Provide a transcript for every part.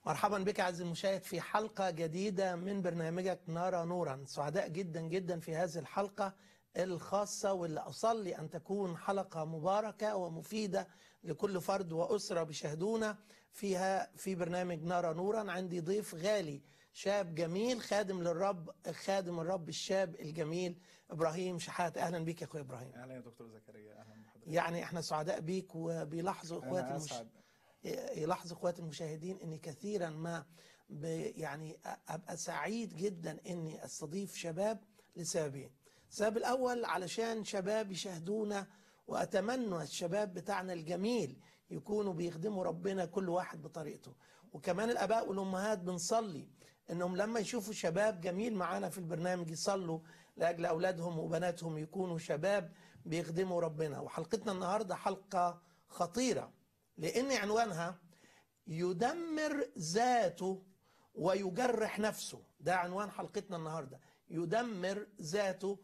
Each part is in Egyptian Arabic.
مرحبا بك عز المشاهد في حلقة جديدة من برنامجك نرى نورا سعداء جدا جدا في هذه الحلقة الخاصة واللي أصلي أن تكون حلقة مباركة ومفيدة لكل فرد وأسرة بيشاهدونا فيها في برنامج نرى نورا عندي ضيف غالي شاب جميل خادم للرب خادم الرب الشاب الجميل إبراهيم شحات أهلا بك يا أخويا إبراهيم اهلا يا دكتور زكريا اهلا بحضرتك يعني احنا سعداء بيك وبيلاحظوا اخواتي انا المش... اسعد يلاحظ اخواتي المشاهدين اني كثيرا ما ب... يعني ابقى سعيد جدا اني استضيف شباب لسببين السبب الاول علشان شباب يشاهدونا واتمنى الشباب بتاعنا الجميل يكونوا بيخدموا ربنا كل واحد بطريقته وكمان الاباء والامهات بنصلي انهم لما يشوفوا شباب جميل معانا في البرنامج يصلوا لاجل اولادهم وبناتهم يكونوا شباب بيخدموا ربنا وحلقتنا النهارده حلقه خطيره لان عنوانها يدمر ذاته ويجرح نفسه ده عنوان حلقتنا النهارده يدمر ذاته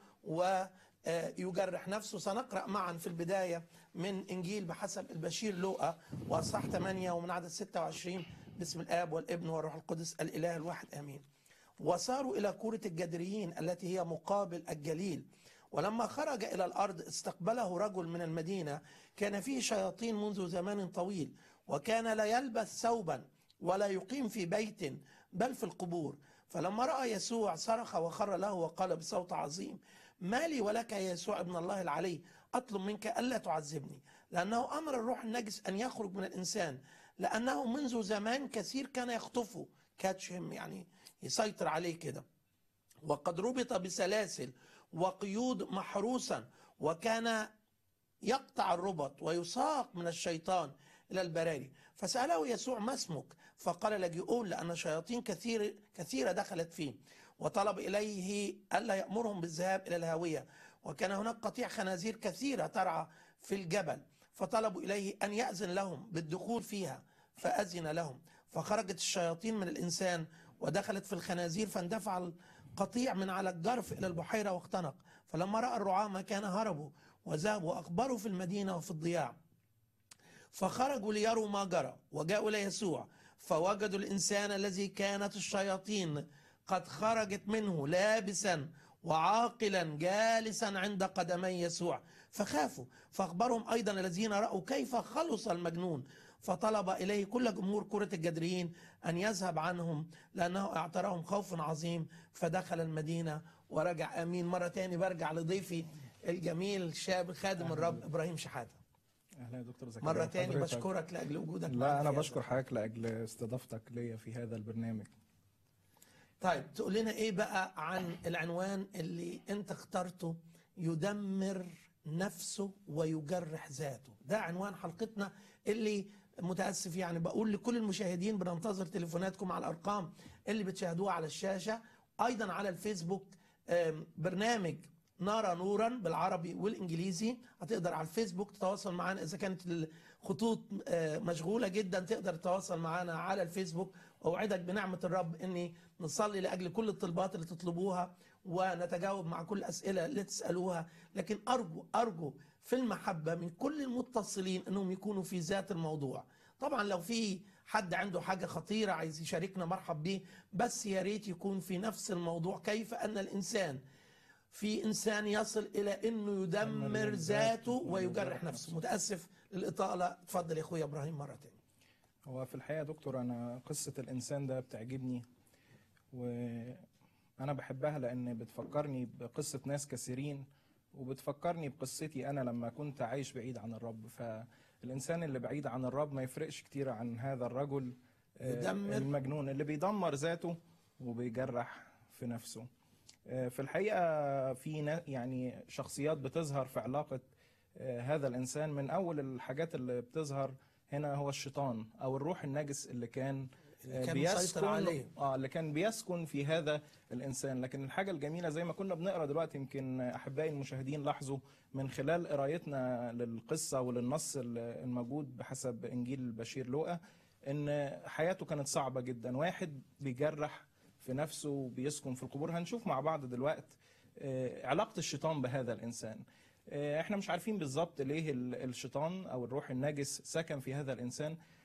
ويجرح نفسه سنقرا معا في البدايه من انجيل بحسب البشير لوقا واصحاح 8 ومن عدد 26 باسم الاب والابن والروح القدس الاله الواحد امين وصاروا الى كوره الجدريين التي هي مقابل الجليل ولما خرج الى الارض استقبله رجل من المدينه كان فيه شياطين منذ زمان طويل وكان لا يلبس ثوبا ولا يقيم في بيت بل في القبور فلما راى يسوع صرخ وخر له وقال بصوت عظيم ما لي ولك يا يسوع ابن الله العلي اطلب منك الا تعذبني لانه امر الروح النجس ان يخرج من الانسان لانه منذ زمان كثير كان يخطفه كاتشهم يعني يسيطر عليه كده وقد ربط بسلاسل وقيود محروسا وكان يقطع الربط ويساق من الشيطان الى البراري فساله يسوع ما اسمك فقال لجئون لان شياطين كثير كثيره دخلت فيه وطلب اليه الا يامرهم بالذهاب الى الهاويه وكان هناك قطيع خنازير كثيره ترعى في الجبل فطلبوا اليه ان ياذن لهم بالدخول فيها فاذن لهم فخرجت الشياطين من الانسان ودخلت في الخنازير فاندفع القطيع من على الجرف الى البحيره واختنق فلما راى الرعاة ما كان هربوا وذهبوا واخبروا في المدينه وفي الضياع فخرجوا ليروا ما جرى وجاءوا الى يسوع فوجدوا الانسان الذي كانت الشياطين قد خرجت منه لابسا وعاقلا جالسا عند قدمي يسوع فخافوا فاخبرهم ايضا الذين راوا كيف خلص المجنون فطلب اليه كل جمهور كره الجدريين ان يذهب عنهم لانه اعتراهم خوف عظيم فدخل المدينه ورجع امين مره تاني برجع لضيفي الجميل شاب خادم الرب ابراهيم شحاته اهلا يا دكتور زكريا مره تاني حضرتك. بشكرك لاجل وجودك معنا لا انا في هذا. بشكر حضرتك لاجل استضافتك ليا في هذا البرنامج طيب تقول لنا ايه بقى عن العنوان اللي انت اخترته يدمر نفسه ويجرح ذاته ده عنوان حلقتنا اللي متاسف يعني بقول لكل المشاهدين بننتظر تليفوناتكم على الارقام اللي بتشاهدوها على الشاشه ايضا على الفيسبوك آم، برنامج نرى نورا بالعربي والانجليزي هتقدر على الفيسبوك تتواصل معنا اذا كانت الخطوط آه، مشغوله جدا تقدر تتواصل معنا على الفيسبوك اوعدك بنعمه الرب اني نصلي لاجل كل الطلبات اللي تطلبوها ونتجاوب مع كل الاسئله اللي تسالوها لكن ارجو ارجو في المحبه من كل المتصلين انهم يكونوا في ذات الموضوع طبعا لو في حد عنده حاجه خطيره عايز يشاركنا مرحب بيه بس يا ريت يكون في نفس الموضوع كيف ان الانسان في انسان يصل الى انه يدمر يدمر ذاته ذاته ويجرح ويجرح نفسه نفسه. متاسف للاطاله اتفضل يا اخويا ابراهيم مره تاني هو في الحقيقه يا دكتور انا قصه الانسان ده بتعجبني وانا بحبها لان بتفكرني بقصه ناس كثيرين وبتفكرني بقصتي انا لما كنت عايش بعيد عن الرب فالانسان اللي بعيد عن الرب ما يفرقش كتير عن هذا الرجل آه، يدمر. المجنون اللي بيدمر ذاته وبيجرح في نفسه آه، في الحقيقه في نا- يعني شخصيات بتظهر في علاقه آه، هذا الانسان من اول الحاجات اللي بتظهر هنا هو الشيطان او الروح النجس اللي كان آه، كان مسيطر عليه. اه اللي كان بيسكن في هذا الانسان لكن الحاجه الجميله زي ما كنا بنقرا دلوقتي يمكن احبائي المشاهدين لاحظوا من خلال قرايتنا للقصه وللنص الموجود بحسب انجيل البشير لوقا ان حياته كانت صعبه جدا واحد بيجرح في نفسه وبيسكن في القبور هنشوف مع بعض دلوقتي آه، علاقه الشيطان بهذا الانسان آه، احنا مش عارفين بالظبط ليه ال- الشيطان او الروح النجس سكن في هذا الانسان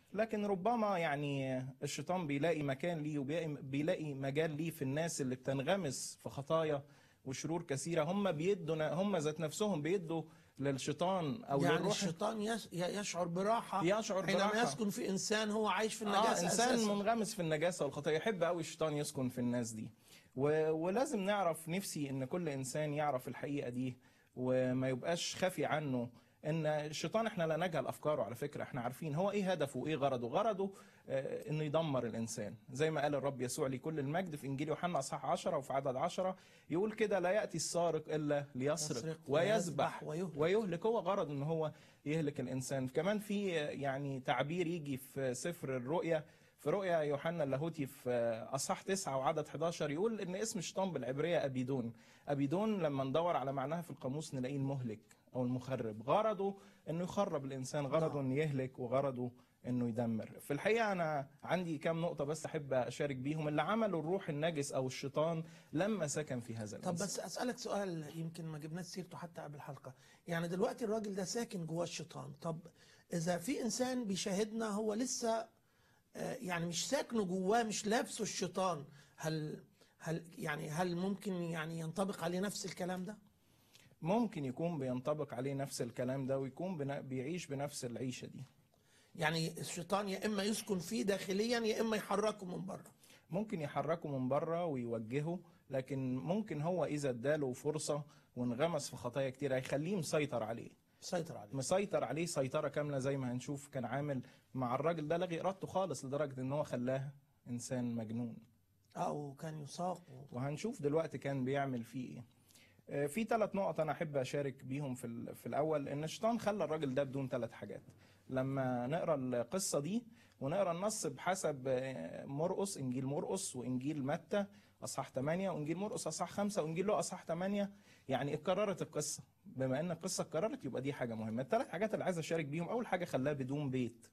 لكن ربما يعني الشيطان بيلاقي مكان ليه وبيلاقي مجال ليه في الناس اللي بتنغمس في خطايا وشرور كثيره هم بيدوا هم ذات نفسهم بيدوا للشيطان او يعني للروح الشيطان يش- يشعر براحة يشعر حينما براحة. يسكن في إنسان هو عايش في النجاسة آه انسان أساساً. منغمس في النجاسه والخطيه يحب قوي الشيطان يسكن في الناس دي و... ولازم نعرف نفسي ان كل انسان يعرف الحقيقه دي وما يبقاش خافي عنه ان الشيطان احنا لا نجهل افكاره على فكره احنا عارفين هو ايه هدفه وايه غرضه غرضه آه، انه يدمر الانسان زي ما قال الرب يسوع لكل المجد في انجيل يوحنا اصحاح 10 وفي عدد 10 يقول كده لا ياتي السارق الا ليسرق يسرق ويذبح ويهلك. ويهلك هو غرض ان هو يهلك الانسان كمان في يعني تعبير يجي في سفر الرؤيا في رؤيا يوحنا اللاهوتي في اصحاح 9 وعدد 11 يقول ان اسم الشيطان بالعبريه ابيدون ابيدون لما ندور على معناها في القاموس نلاقيه المهلك او المخرب غرضه انه يخرب الانسان غرضه انه يهلك وغرضه انه يدمر في الحقيقه انا عندي كام نقطه بس احب اشارك بيهم اللي عمله الروح النجس او الشيطان لما سكن في هذا طب الانسان بس اسالك سؤال يمكن ما جبناش سيرته حتى قبل الحلقه يعني دلوقتي الراجل ده ساكن جوه الشيطان طب اذا في انسان بيشاهدنا هو لسه آه، يعني مش ساكنه جواه مش لابسه الشيطان هل هل يعني هل ممكن يعني ينطبق عليه نفس الكلام ده ممكن يكون بينطبق عليه نفس الكلام ده ويكون بنا- بيعيش بنفس العيشه دي يعني الشيطان يا اما يسكن فيه داخليا يا اما يحركه من بره ممكن يحركه من بره ويوجهه لكن ممكن هو اذا اداله فرصه وانغمس في خطايا كتير هيخليه مسيطر عليه سيطر عليه مسيطر عليه سيطره كامله زي ما هنشوف كان عامل مع الراجل ده لغي ارادته خالص لدرجه ان هو خلاه انسان مجنون اه وكان يساق وهنشوف دلوقتي كان بيعمل فيه ايه آه، في ثلاث نقط انا احب اشارك بيهم في ال- في الاول ان الشيطان خلى الراجل ده بدون ثلاث حاجات لما نقرا القصه دي ونقرا النص بحسب آه، مرقس انجيل مرقس وانجيل متى اصحاح 8 وانجيل مرقس اصحاح 5 وانجيل لوقا اصحاح 8 يعني اتكررت القصه بما ان القصه اتكررت يبقى دي حاجه مهمه الثلاث حاجات اللي عايز اشارك بيهم اول حاجه خلاه بدون بيت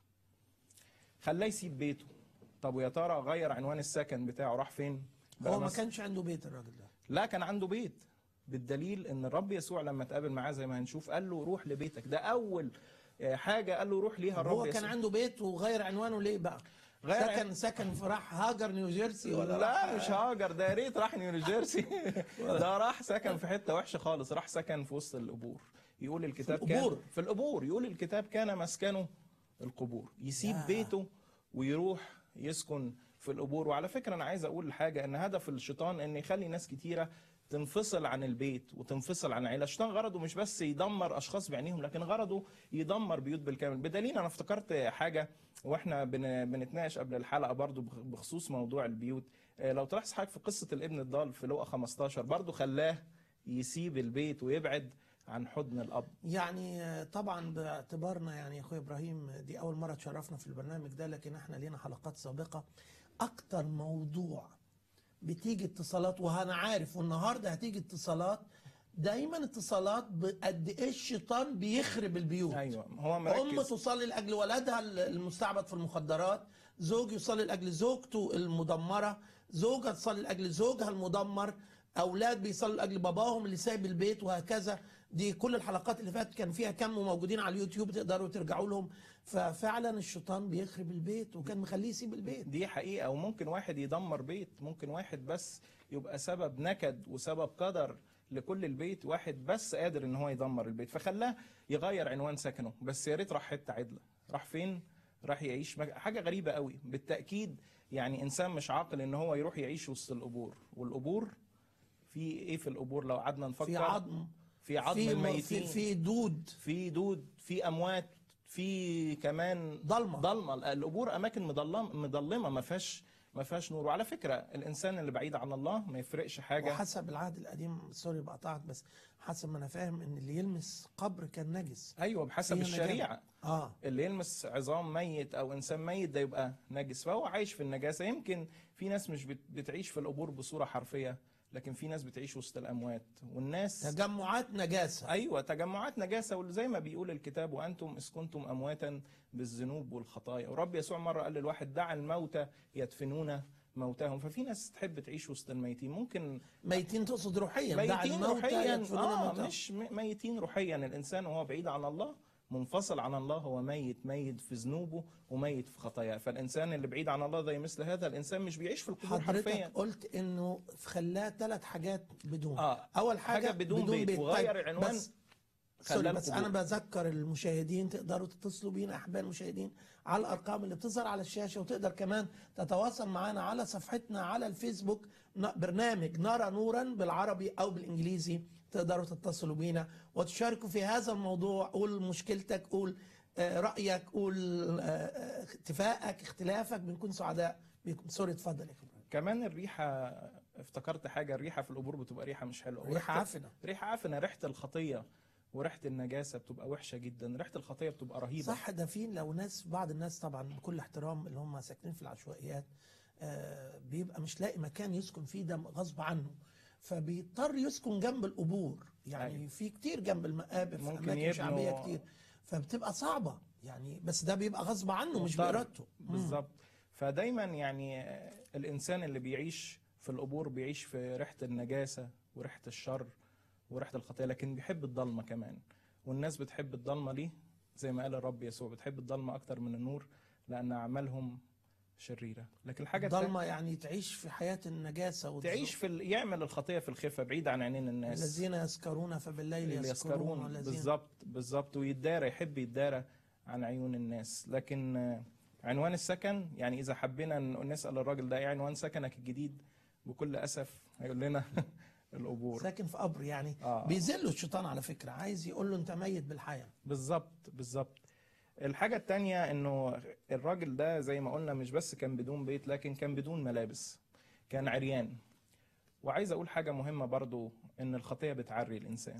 خلاه يسيب بيته طب ويا ترى غير عنوان السكن بتاعه راح فين بقى هو ما مس- كانش عنده بيت الراجل ده لا كان عنده بيت بالدليل ان الرب يسوع لما اتقابل معاه زي ما هنشوف قال له روح لبيتك ده اول آه، حاجه قال له روح ليها الرب هو كان يسوع عنده بيت وغير عنوانه ليه بقى غير سكن سكن في راح هاجر نيوجيرسي ولا لا راح- مش هاجر ده يا ريت راح نيوجيرسي ده راح سكن في حته وحشه خالص راح سكن في وسط القبور يقول الكتاب في القبور؟ كان في القبور يقول الكتاب كان مسكنه القبور يسيب يا. بيته ويروح يسكن في القبور وعلى فكره انا عايز اقول حاجه ان هدف الشيطان ان يخلي ناس كتيره تنفصل عن البيت وتنفصل عن العيله الشيطان غرضه مش بس يدمر اشخاص بعينيهم لكن غرضه يدمر بيوت بالكامل بدليل انا افتكرت حاجه واحنا بن بنتناقش قبل الحلقه برضو بخ- بخصوص موضوع البيوت آه، لو تلاحظ حاجه في قصه الابن الضال في لوقا 15 برضو خلاه يسيب البيت ويبعد عن حضن الاب يعني آه، طبعا باعتبارنا يعني يا اخويا ابراهيم دي اول مره تشرفنا في البرنامج ده لكن احنا لينا حلقات سابقه اكتر موضوع بتيجي اتصالات وانا عارف والنهارده هتيجي اتصالات دايما اتصالات بقد ايه الشيطان بيخرب البيوت ايوه هو أم مركز تصلي لأجل ولدها المستعبد في المخدرات زوج يصلي لأجل زوجته المدمرة زوجة تصلي لأجل زوجها المدمر أولاد بيصلوا لأجل باباهم اللي سايب البيت وهكذا دي كل الحلقات اللي فاتت كان فيها كم موجودين على اليوتيوب تقدروا ترجعوا لهم ففعلا الشيطان بيخرب البيت وكان مخليه يسيب البيت دي حقيقة وممكن واحد يدمر بيت ممكن واحد بس يبقى سبب نكد وسبب قدر لكل البيت واحد بس قادر ان هو يدمر البيت فخلاه يغير عنوان سكنه بس يا ريت راح حته عدله راح فين راح يعيش مج... حاجه غريبه قوي بالتاكيد يعني انسان مش عاقل ان هو يروح يعيش وسط القبور والقبور في ايه في القبور لو قعدنا نفكر في عظم في عظم في, الميتين في, في دود في دود في اموات في كمان ضلمة. ضلمه القبور اماكن مضلمه مضلمه ما فيهاش ما فيهاش نور وعلى فكره الانسان اللي بعيد عن الله ما يفرقش حاجه وحسب العهد القديم سوري بقطعك بس حسب ما انا فاهم ان اللي يلمس قبر كان نجس ايوه بحسب فيها الشريعه اه اللي يلمس عظام ميت او انسان ميت ده يبقى نجس فهو عايش في النجاسه يمكن في ناس مش بت- بتعيش في القبور بصوره حرفيه لكن في ناس بتعيش وسط الاموات والناس تجمعات نجاسه ايوه تجمعات نجاسه وزي ما بيقول الكتاب وانتم اذ كنتم امواتا بالذنوب والخطايا ورب يسوع مره قال للواحد دع الموتى يدفنون موتاهم ففي ناس تحب تعيش وسط الميتين ممكن ميتين تقصد روحيا دع ميتين الموتى روحيا يدفنون اه موتاهم. مش م- ميتين روحيا الانسان وهو بعيد عن الله منفصل عن الله هو ميت ميت في ذنوبه وميت في خطاياه فالانسان اللي بعيد عن الله زي مثل هذا الانسان مش بيعيش في القبور حضرتك حرفيا قلت انه خلاه ثلاث حاجات بدون اه اول حاجه, حاجة بدون بيت، وغير العنوان بس سوري خلاه بس القبور. انا بذكر المشاهدين تقدروا تتصلوا بينا احباء المشاهدين على الارقام اللي بتظهر على الشاشه وتقدر كمان تتواصل معنا على صفحتنا على الفيسبوك ن- برنامج نرى نورا بالعربي او بالانجليزي تقدروا تتصلوا بينا وتشاركوا في هذا الموضوع قول مشكلتك قول آه، رايك قول آه، آه، اتفاقك اختلافك بنكون سعداء بيكم سوري اتفضل يا كبرى كمان الريحه افتكرت حاجه الريحه في القبور بتبقى ريحه مش حلوه ريحه وريحة- عفنه ريحه عفنه ريحه الخطيه وريحه النجاسه بتبقى وحشه جدا ريحه الخطيه بتبقى رهيبه صح ده في لو ناس بعض الناس طبعا بكل احترام اللي هم ساكنين في العشوائيات آه، بيبقى مش لاقي مكان يسكن فيه ده غصب عنه فبيضطر يسكن جنب القبور يعني أيوة. في كتير جنب المقابر في ممكن اماكن يبنوا- شعبيه كتير فبتبقى صعبه يعني بس ده بيبقى غصب عنه مش مضطر. بارادته مم. بالظبط فدايما يعني آه، الانسان اللي بيعيش في القبور بيعيش في ريحه النجاسه وريحه الشر وريحه الخطيه لكن بيحب الضلمه كمان والناس بتحب الضلمه ليه زي ما قال الرب يسوع بتحب الضلمه اكتر من النور لان اعمالهم شريره لكن الحاجه التانية- ضلمه يعني تعيش في حياه النجاسه والظلم. تعيش في ال... يعمل الخطيه في الخفه بعيد عن عينين الناس الذين يسكرون فبالليل اللي يسكرون يسكرون والذين بالظبط بالظبط ويتدارى يحب يتدارى عن عيون الناس لكن آه، عنوان السكن يعني اذا حبينا ن- نسال الراجل ده ايه عنوان سكنك الجديد بكل اسف هيقول لنا القبور ساكن في قبر يعني آه. بيذله الشيطان على فكره عايز يقول له انت ميت بالحياه بالظبط بالظبط الحاجة التانية انه الراجل ده زي ما قلنا مش بس كان بدون بيت لكن كان بدون ملابس كان عريان وعايز اقول حاجة مهمة برضو ان الخطية بتعري الانسان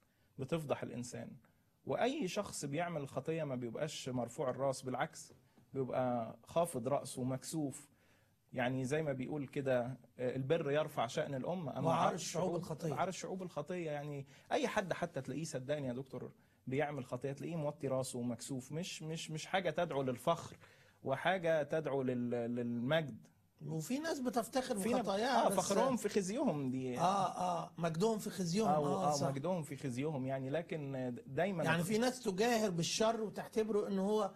بتفضح الانسان واي شخص بيعمل الخطية ما بيبقاش مرفوع الراس بالعكس بيبقى خافض رأسه ومكسوف يعني زي ما بيقول كده آه، البر يرفع شأن الأمة أما وعار عار الشعوب الخطية. عار الشعوب الخطية يعني أي حد حتى تلاقيه صدقني يا دكتور بيعمل خطية تلاقيه موطي راسه ومكسوف مش مش مش حاجة تدعو للفخر وحاجة تدعو لل للمجد وفي ناس بتفتخر فينا بخطاياها اه بس فخرهم في خزيهم دي اه اه مجدهم في خزيهم اه, اه, آه صح. مجدهم في خزيهم يعني لكن دايما يعني في ناس تجاهر بالشر وتعتبره ان هو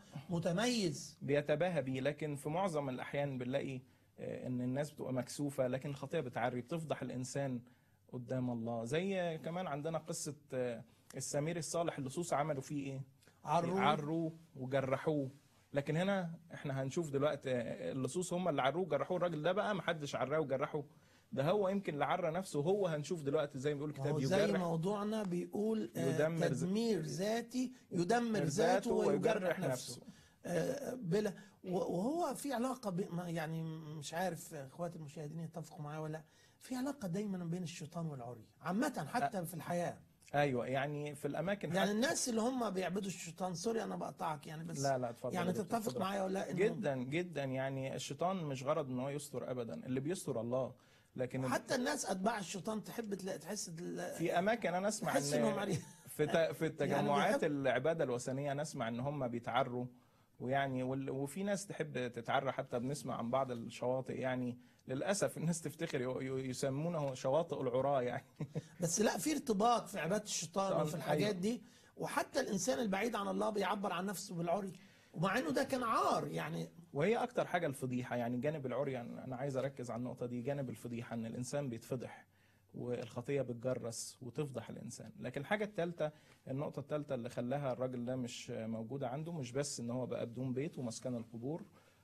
متميز بيتباهى بيه لكن في معظم الاحيان بنلاقي آه، ان الناس بتبقى مكسوفه لكن الخطيه بتعري بتفضح الانسان قدام الله زي كمان عندنا قصه آه، السمير الصالح اللصوص عملوا فيه ايه عروه عروه وجرحوه لكن هنا احنا هنشوف دلوقتي آه، اللصوص هم اللي عروه وجرحوه الراجل ده بقى محدش عراه وجرحه ده هو يمكن اللي عرى نفسه هو هنشوف دلوقتي زي ما بيقول ما هو الكتاب زي يجرح موضوعنا بيقول آه يدمر ذ- تدمير ذاتي يدمر ذاته ويجرح نفسه آه، بلا و- وهو في علاقه ب... ما- يعني مش عارف اخواتي المشاهدين يتفقوا معايا ولا لا في علاقه دايما بين الشيطان والعري عامه حتى في الحياه ايوه يعني في الاماكن يعني حتى- الناس اللي هم بيعبدوا الشيطان سوري انا بقطعك يعني بس لا لا اتفضل يعني يا دكتور، تتفق اتفضل. معايا ولا لا إنه جدا جدا يعني الشيطان مش غرض ان هو يستر ابدا اللي بيستر الله لكن حتى الناس اتباع الشيطان تحب تلاقي تحس دل- في اماكن انا اسمع تحس انهم ان عري- في ت- في التجمعات بيحب- العباده الوثنيه انا اسمع ان هم بيتعروا ويعني وال- وفي ناس تحب تتعرى حتى بنسمع عن بعض الشواطئ يعني للاسف الناس تفتخر ي- ي- يسمونه شواطئ العراة يعني بس لا في ارتباط في عباده الشيطان طبعاً، وفي الحاجات أيوة. دي وحتى الانسان البعيد عن الله بيعبر عن نفسه بالعري ومع انه ده كان عار يعني وهي اكتر حاجه الفضيحه يعني جانب العري انا عايز اركز على النقطه دي جانب الفضيحه ان الانسان بيتفضح والخطيه بتجرس وتفضح الانسان لكن الحاجه الثالثه النقطه الثالثه اللي خلاها الراجل ده مش موجوده عنده مش بس ان هو بقى بدون بيت ومسكن القبور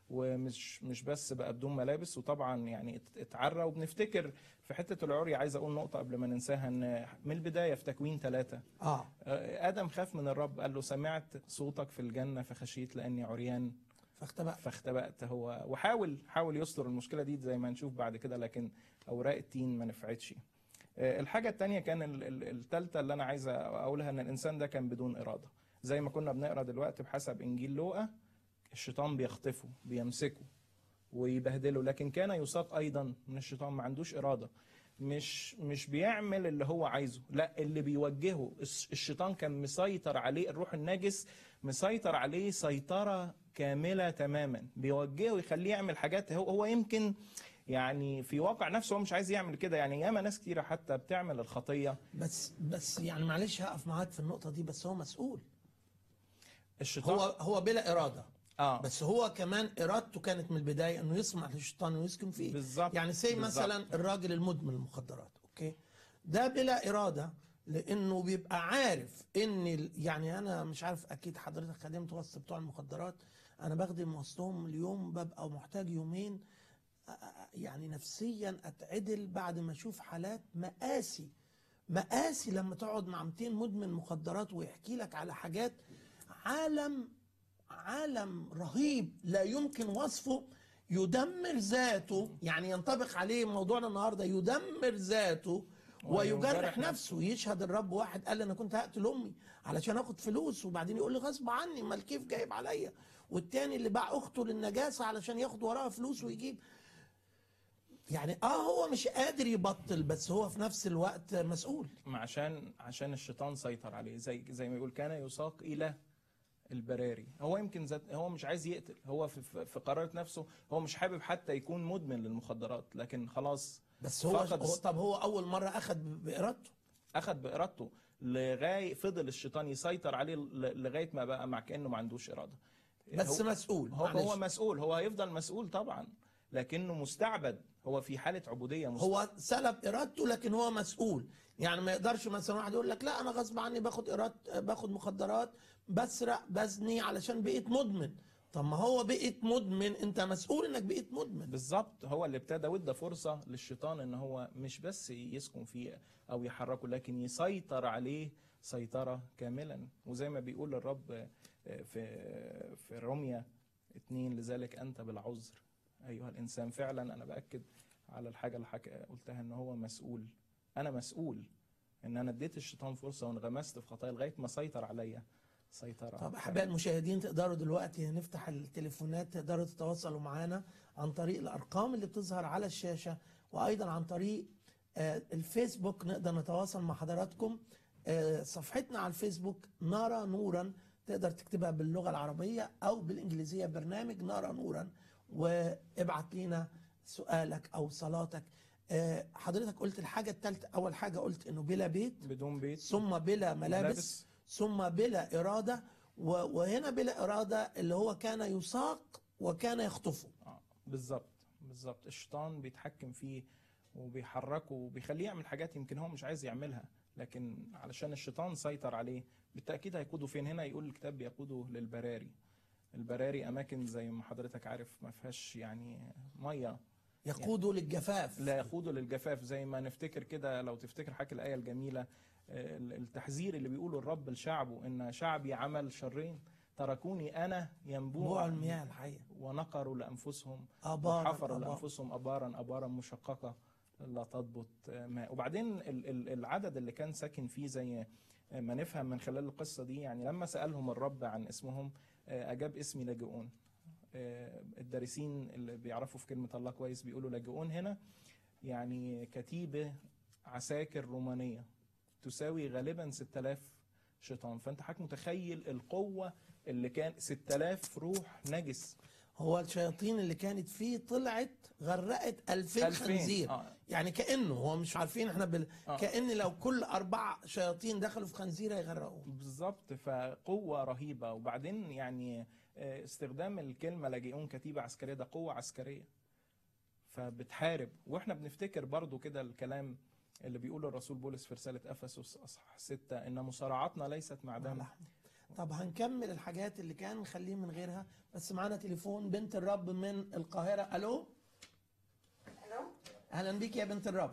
ومش مش بس بقى بدون ملابس وطبعا يعني ات- اتعرى وبنفتكر في حته العري عايز اقول نقطه قبل ما ننساها ان من البدايه في تكوين ثلاثه اه ادم خاف من الرب قال له سمعت صوتك في الجنه فخشيت لاني عريان فاختبأ فاختبأت هو وحاول حاول يستر المشكله دي زي ما هنشوف بعد كده لكن اوراق التين ما نفعتش آه، الحاجه الثانيه كان الثالثه اللي انا عايز اقولها ان الانسان ده كان بدون اراده زي ما كنا بنقرا دلوقتي بحسب انجيل لوقا الشيطان بيخطفه بيمسكه ويبهدله لكن كان يساق ايضا من الشيطان ما عندوش اراده مش مش بيعمل اللي هو عايزه لا اللي بيوجهه الش- الشيطان كان مسيطر عليه الروح النجس مسيطر عليه سيطرة كاملة تماما بيوجهه ويخليه يعمل حاجات هو هو يمكن يعني في واقع نفسه هو مش عايز يعمل كده يعني ياما ناس كتيرة حتى بتعمل الخطية بس بس يعني معلش هقف معاك في النقطه دي بس هو مسؤول الشيطان هو هو بلا اراده اه بس هو كمان ارادته كانت من البدايه انه يسمح للشيطان ويسكن فيه بالظبط يعني سي بالظبط. مثلا الراجل المدمن المخدرات اوكي ده بلا اراده لانه بيبقى عارف ان ال- يعني انا مش عارف اكيد حضرتك خدمت وسط بتوع المخدرات انا بخدم وسطهم اليوم ببقى محتاج يومين أ- أ- يعني نفسيا اتعدل بعد ما اشوف حالات مآسي مآسي لما تقعد مع 200 مدمن مخدرات ويحكي لك على حاجات عالم عالم رهيب لا يمكن وصفه يدمر ذاته يعني ينطبق عليه موضوعنا النهارده يدمر ذاته ويجرح ويجرح نفسه يشهد الرب واحد قال لي انا كنت هقتل امي علشان اخد فلوس وبعدين يقول لي غصب عني امال كيف جايب عليا والتاني اللي باع اخته للنجاسه علشان ياخد وراها فلوس ويجيب يعني اه هو مش قادر يبطل بس هو في نفس الوقت مسؤول عشان عشان الشيطان سيطر عليه زي زي ما يقول كان يساق الى البراري هو يمكن ذات هو مش عايز يقتل هو في, في, في قرارة نفسه هو مش حابب حتى يكون مدمن للمخدرات لكن خلاص بس هو, فقد هو طب هو اول مره اخذ بارادته اخذ بارادته لغايه فضل الشيطان يسيطر عليه ل- لغايه ما بقى مع كانه ما عندوش اراده بس هو مسؤول هو, معلش. هو مسؤول هو هيفضل مسؤول طبعا لكنه مستعبد هو في حاله عبوديه مست... هو سلب ارادته لكن هو مسؤول يعني ما يقدرش مثلا واحد يقول لك لا انا غصب عني باخد إراد باخد مخدرات بسرق بزني علشان بقيت مدمن طب ما هو بقيت مدمن انت مسؤول انك بقيت مدمن بالظبط هو اللي ابتدى وادى فرصه للشيطان ان هو مش بس يسكن فيه او يحركه لكن يسيطر عليه سيطره كاملا وزي ما بيقول الرب في في رمية اتنين لذلك انت بالعذر ايها الانسان فعلا انا باكد على الحاجه اللي حك... قلتها ان هو مسؤول انا مسؤول ان انا اديت الشيطان فرصه وانغمست في خطايا لغايه ما سيطر عليا سيطره طب احبائي المشاهدين تقدروا دلوقتي نفتح التليفونات تقدروا تتواصلوا معنا عن طريق الارقام اللي بتظهر على الشاشه وايضا عن طريق آه، الفيسبوك نقدر نتواصل مع حضراتكم آه، صفحتنا على الفيسبوك نرى نورا تقدر تكتبها باللغه العربيه او بالانجليزيه برنامج نرى نورا وابعت لنا سؤالك او صلاتك آه، حضرتك قلت الحاجه الثالثه اول حاجه قلت انه بلا بيت بدون بيت ثم بلا ملابس ملابس. ثم بلا إرادة و- وهنا بلا إرادة اللي هو كان يساق وكان يخطفه آه، بالظبط بالظبط الشيطان بيتحكم فيه وبيحركه وبيخليه يعمل حاجات يمكن هو مش عايز يعملها لكن علشان الشيطان سيطر عليه بالتأكيد هيقوده فين هنا يقول الكتاب بيقوده للبراري البراري أماكن زي ما حضرتك عارف ما فيهاش يعني مية يقوده للجفاف لا يقوده للجفاف زي ما نفتكر كده لو تفتكر حكي الآية الجميلة آه، التحذير اللي بيقوله الرب لشعبه إن شعبي عمل شرين تركوني أنا بوع ينبوع المياه الحية ونقروا لأنفسهم أبارا وحفروا أبارا. لانفسهم ابارا ابارا مشققه لا تضبط ماء وبعدين ال- ال- العدد اللي كان ساكن فيه زي ما نفهم من خلال القصه دي يعني لما سالهم الرب عن اسمهم اجاب اسمي لاجئون الدارسين اللي بيعرفوا في كلمه الله كويس بيقولوا لاجئون هنا يعني كتيبه عساكر رومانيه تساوي غالبا 6000 شيطان فانت حضرتك متخيل القوه اللي كان 6000 روح نجس هو الشياطين اللي كانت فيه طلعت غرقت 2000 2000 خنزير آه. يعني كأنه هو مش عارفين احنا بال... آه. كأن لو كل أربع شياطين دخلوا في خنزير هيغرقوه بالظبط فقوة رهيبة وبعدين يعني آه، استخدام الكلمة لاجئون كتيبة عسكرية ده قوة عسكرية فبتحارب واحنا بنفتكر برضو كده الكلام اللي بيقوله الرسول بولس في رسالة أفسس أصحاح ستة إن مصارعتنا ليست مع دم لحم. طب هنكمل الحاجات اللي كان نخليه من غيرها بس معانا تليفون بنت الرب من القاهرة ألو الو أهلا بيك يا بنت الرب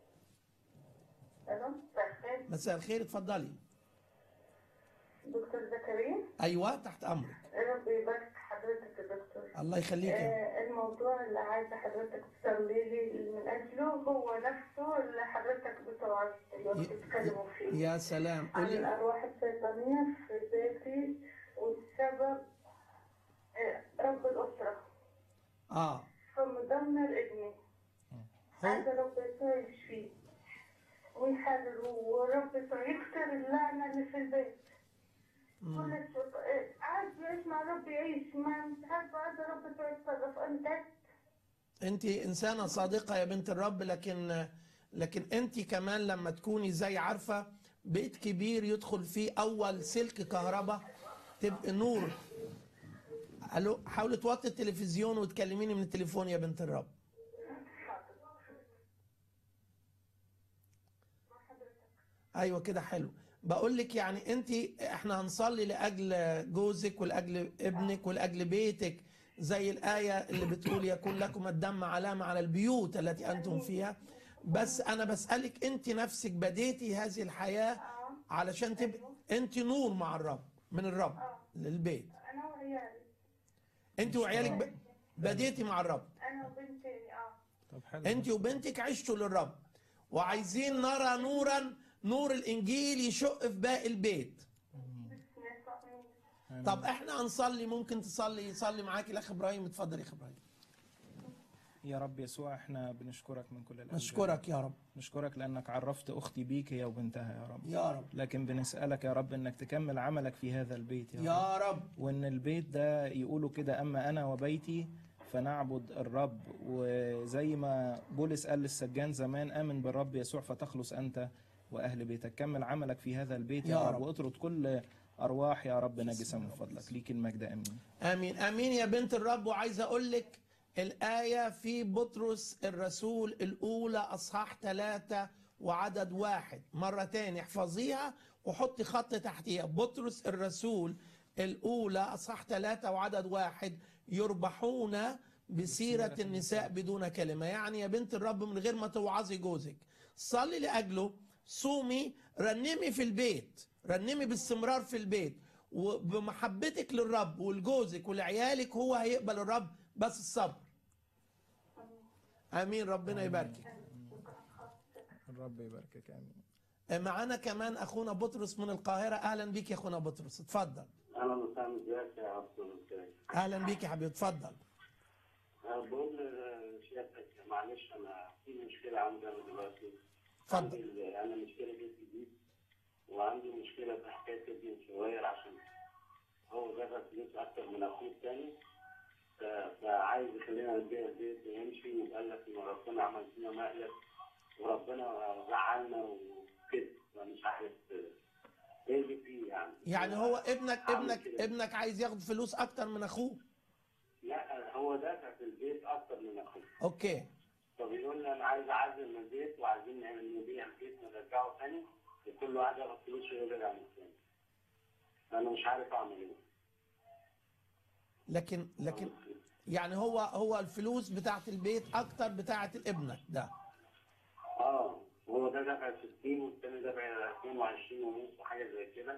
الو مساء الخير مساء الخير اتفضلي دكتور زكريا أيوة تحت أمرك ربي يبارك حضرتك يا دكتور الله يخليك يا آه الموضوع اللي عايزه حضرتك تصلي لي من اجله هو نفسه اللي حضرتك بتوعظ اللي بتتكلموا فيه يا سلام عن قولي الارواح الشيطانيه في بيتي والسبب آه رب الاسره اه فمدمر ابني هو عايزه رب يسوع يشفيه ويحرره ورب يسوع يكسر اللعنه اللي في البيت كل الشيط- إيه، عايز يعيش مع رب يعيش ما مش عارفه عايزه رب يسوع يتصرف انت انت انسانه صادقه يا بنت الرب لكن لكن انت كمان لما تكوني زي عارفه بيت كبير يدخل فيه اول سلك كهرباء تبقى نور الو حاولي توطي التلفزيون وتكلميني من التليفون يا بنت الرب ايوه كده حلو بقول لك يعني انت احنا هنصلي لاجل جوزك ولاجل ابنك ولاجل بيتك زي الايه اللي بتقول يكون لكم الدم علامه على البيوت التي انتم فيها بس انا بسالك انت نفسك بديتي هذه الحياه علشان تبقى انت نور مع الرب من الرب للبيت انا وعيالي انت وعيالك ب- بديتي مع الرب انا وبنتي اه طب حلو انت وبنتك عشتوا للرب وعايزين نرى نورا نور الانجيل يشق في باقي البيت آمين. طب احنا هنصلي ممكن تصلي يصلي معاك الاخ ابراهيم اتفضل يا اخ ابراهيم يا رب يسوع احنا بنشكرك من كل القلب نشكرك يا رب نشكرك لانك عرفت اختي بيك هي وبنتها يا رب يا رب لكن بنسالك يا رب انك تكمل عملك في هذا البيت يا, رب يا رب وان البيت ده يقولوا كده اما انا وبيتي فنعبد الرب وزي ما بولس قال للسجان زمان امن بالرب يسوع فتخلص انت واهل بيتك كمل عملك في هذا البيت يا, يا رب رب. واطرد كل ارواح يا رب نجسه من فضلك ليك المجد امين امين امين يا بنت الرب وعايز اقول لك الايه في بطرس الرسول الاولى اصحاح ثلاثة وعدد واحد مرة تاني احفظيها وحطي خط تحتيها بطرس الرسول الأولى أصحاح ثلاثة وعدد واحد يربحون بسيرة النساء بدون كلمة يعني يا بنت الرب من غير ما توعظي جوزك صلي لأجله صومي رنمي في البيت رنمي باستمرار في البيت وبمحبتك للرب ولجوزك ولعيالك هو هيقبل الرب بس الصبر امين ربنا يباركك الرب يباركك امين معانا كمان اخونا بطرس من القاهره اهلا بيك يا اخونا بطرس اتفضل اهلا وسهلا بك يا عبد الكريم اهلا بيك يا حبيبي اتفضل أنا بقول لسيادتك معلش انا في مشكله عندي انا دلوقتي اتفضل. عندي انا مشكله بيت جديد وعندي مشكله في حكايه ابني الصغير عشان هو دفع فلوس اكتر من اخوه الثاني فعايز يخلينا نبيع البيت ويمشي وقال لك ان ربنا عمل فينا مقلب وربنا زعلنا وكده فمش عارف ايه اللي فيه يعني يعني هو ابنك عامل ابنك كده. ابنك عايز ياخد فلوس اكتر من اخوه لا هو دافع في البيت اكتر من اخوه اوكي فبيقول لي انا عايز اعزل من البيت وعايزين نعمل نبيع البيت ونرجعه تاني وكل واحد ياخد فلوسه ويرجع من التاني. انا مش عارف اعمل ايه. لكن لكن يعني هو هو الفلوس بتاعت البيت اكتر بتاعت ابنك ده اه هو ده دفع 60 والتاني دفع 22 ونص حاجه زي كده.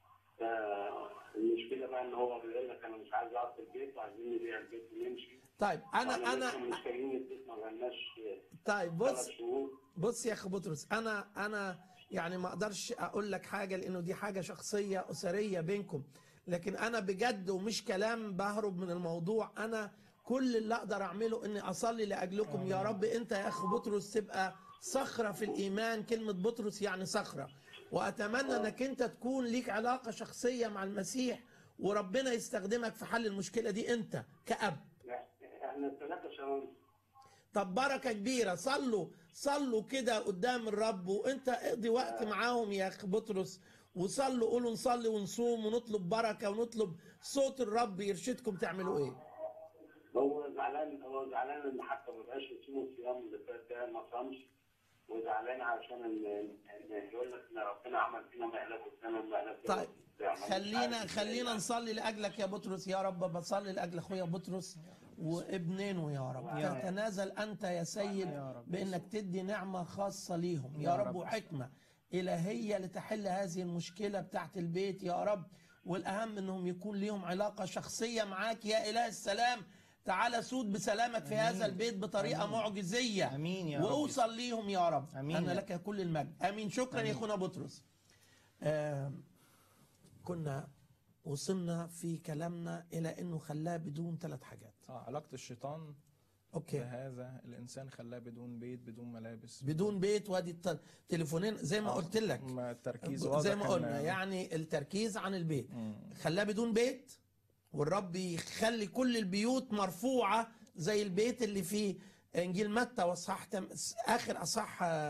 فالمشكله بقى ان هو بيقول لك انا مش عايز اقعد في البيت وعايزين نبيع البيت ونمشي. طيب انا وإحنا انا لسه مشترين البيت ما بقالناش طيب ثلاث بص شهور. بص يا اخ بطرس انا انا يعني ما اقدرش اقول لك حاجه لانه دي حاجه شخصيه اسريه بينكم لكن انا بجد ومش كلام بهرب من الموضوع انا كل اللي اقدر اعمله اني اصلي لاجلكم يا رب انت يا اخ بطرس تبقى صخره في الايمان كلمه بطرس يعني صخره واتمنى انك انت تكون ليك علاقه شخصيه مع المسيح وربنا يستخدمك في حل المشكله دي انت كاب لا احنا الثلاثه شباب طب بركة كبيرة صلوا صلوا كده قدام الرب وانت اقضي وقت معاهم يا اخ بطرس وصلوا قولوا نصلي ونصوم ونطلب بركة ونطلب صوت الرب يرشدكم تعملوا ايه هو زعلان هو زعلان ان حتى ما بقاش يصوم الصيام اللي فات ده ما صامش وزعلان عشان ان ان يقول لك ان ربنا عمل فينا مقلب والسنه المقلب ده طيب وبتاع. ما مش خلينا عارف خلينا إزاي. نصلي لاجلك يا بطرس يا رب بصلي لاجل اخويا بطرس وابنينه يا رب يا رب. تتنازل انت يا سيد يا رب. بانك تدي نعمه خاصه ليهم يا يا رب رب. وحكمه الهيه لتحل هذه المشكله بتاعت البيت يا رب والاهم انهم يكون ليهم علاقه شخصيه معاك يا اله السلام تعالى سود بسلامك في هذا البيت بطريقه آمين. معجزيه آمين يا رب. واوصل ليهم يا رب آمين انا يا لك كل المجد امين شكرا يا آمين. اخونا بطرس آم، كنا وصلنا في كلامنا الى انه خلاه بدون ثلاث حاجات اه علاقه الشيطان اوكي بهذا الانسان خلاه بدون بيت بدون ملابس بدون بيت وادي الت- التليفونين زي ما آه، قلت لك ما التركيز زي واضح ما إن- قلنا يعني التركيز عن البيت مم. خلاه بدون بيت والرب يخلي كل البيوت مرفوعه زي البيت اللي في انجيل متى واصحاح تم... اخر اصح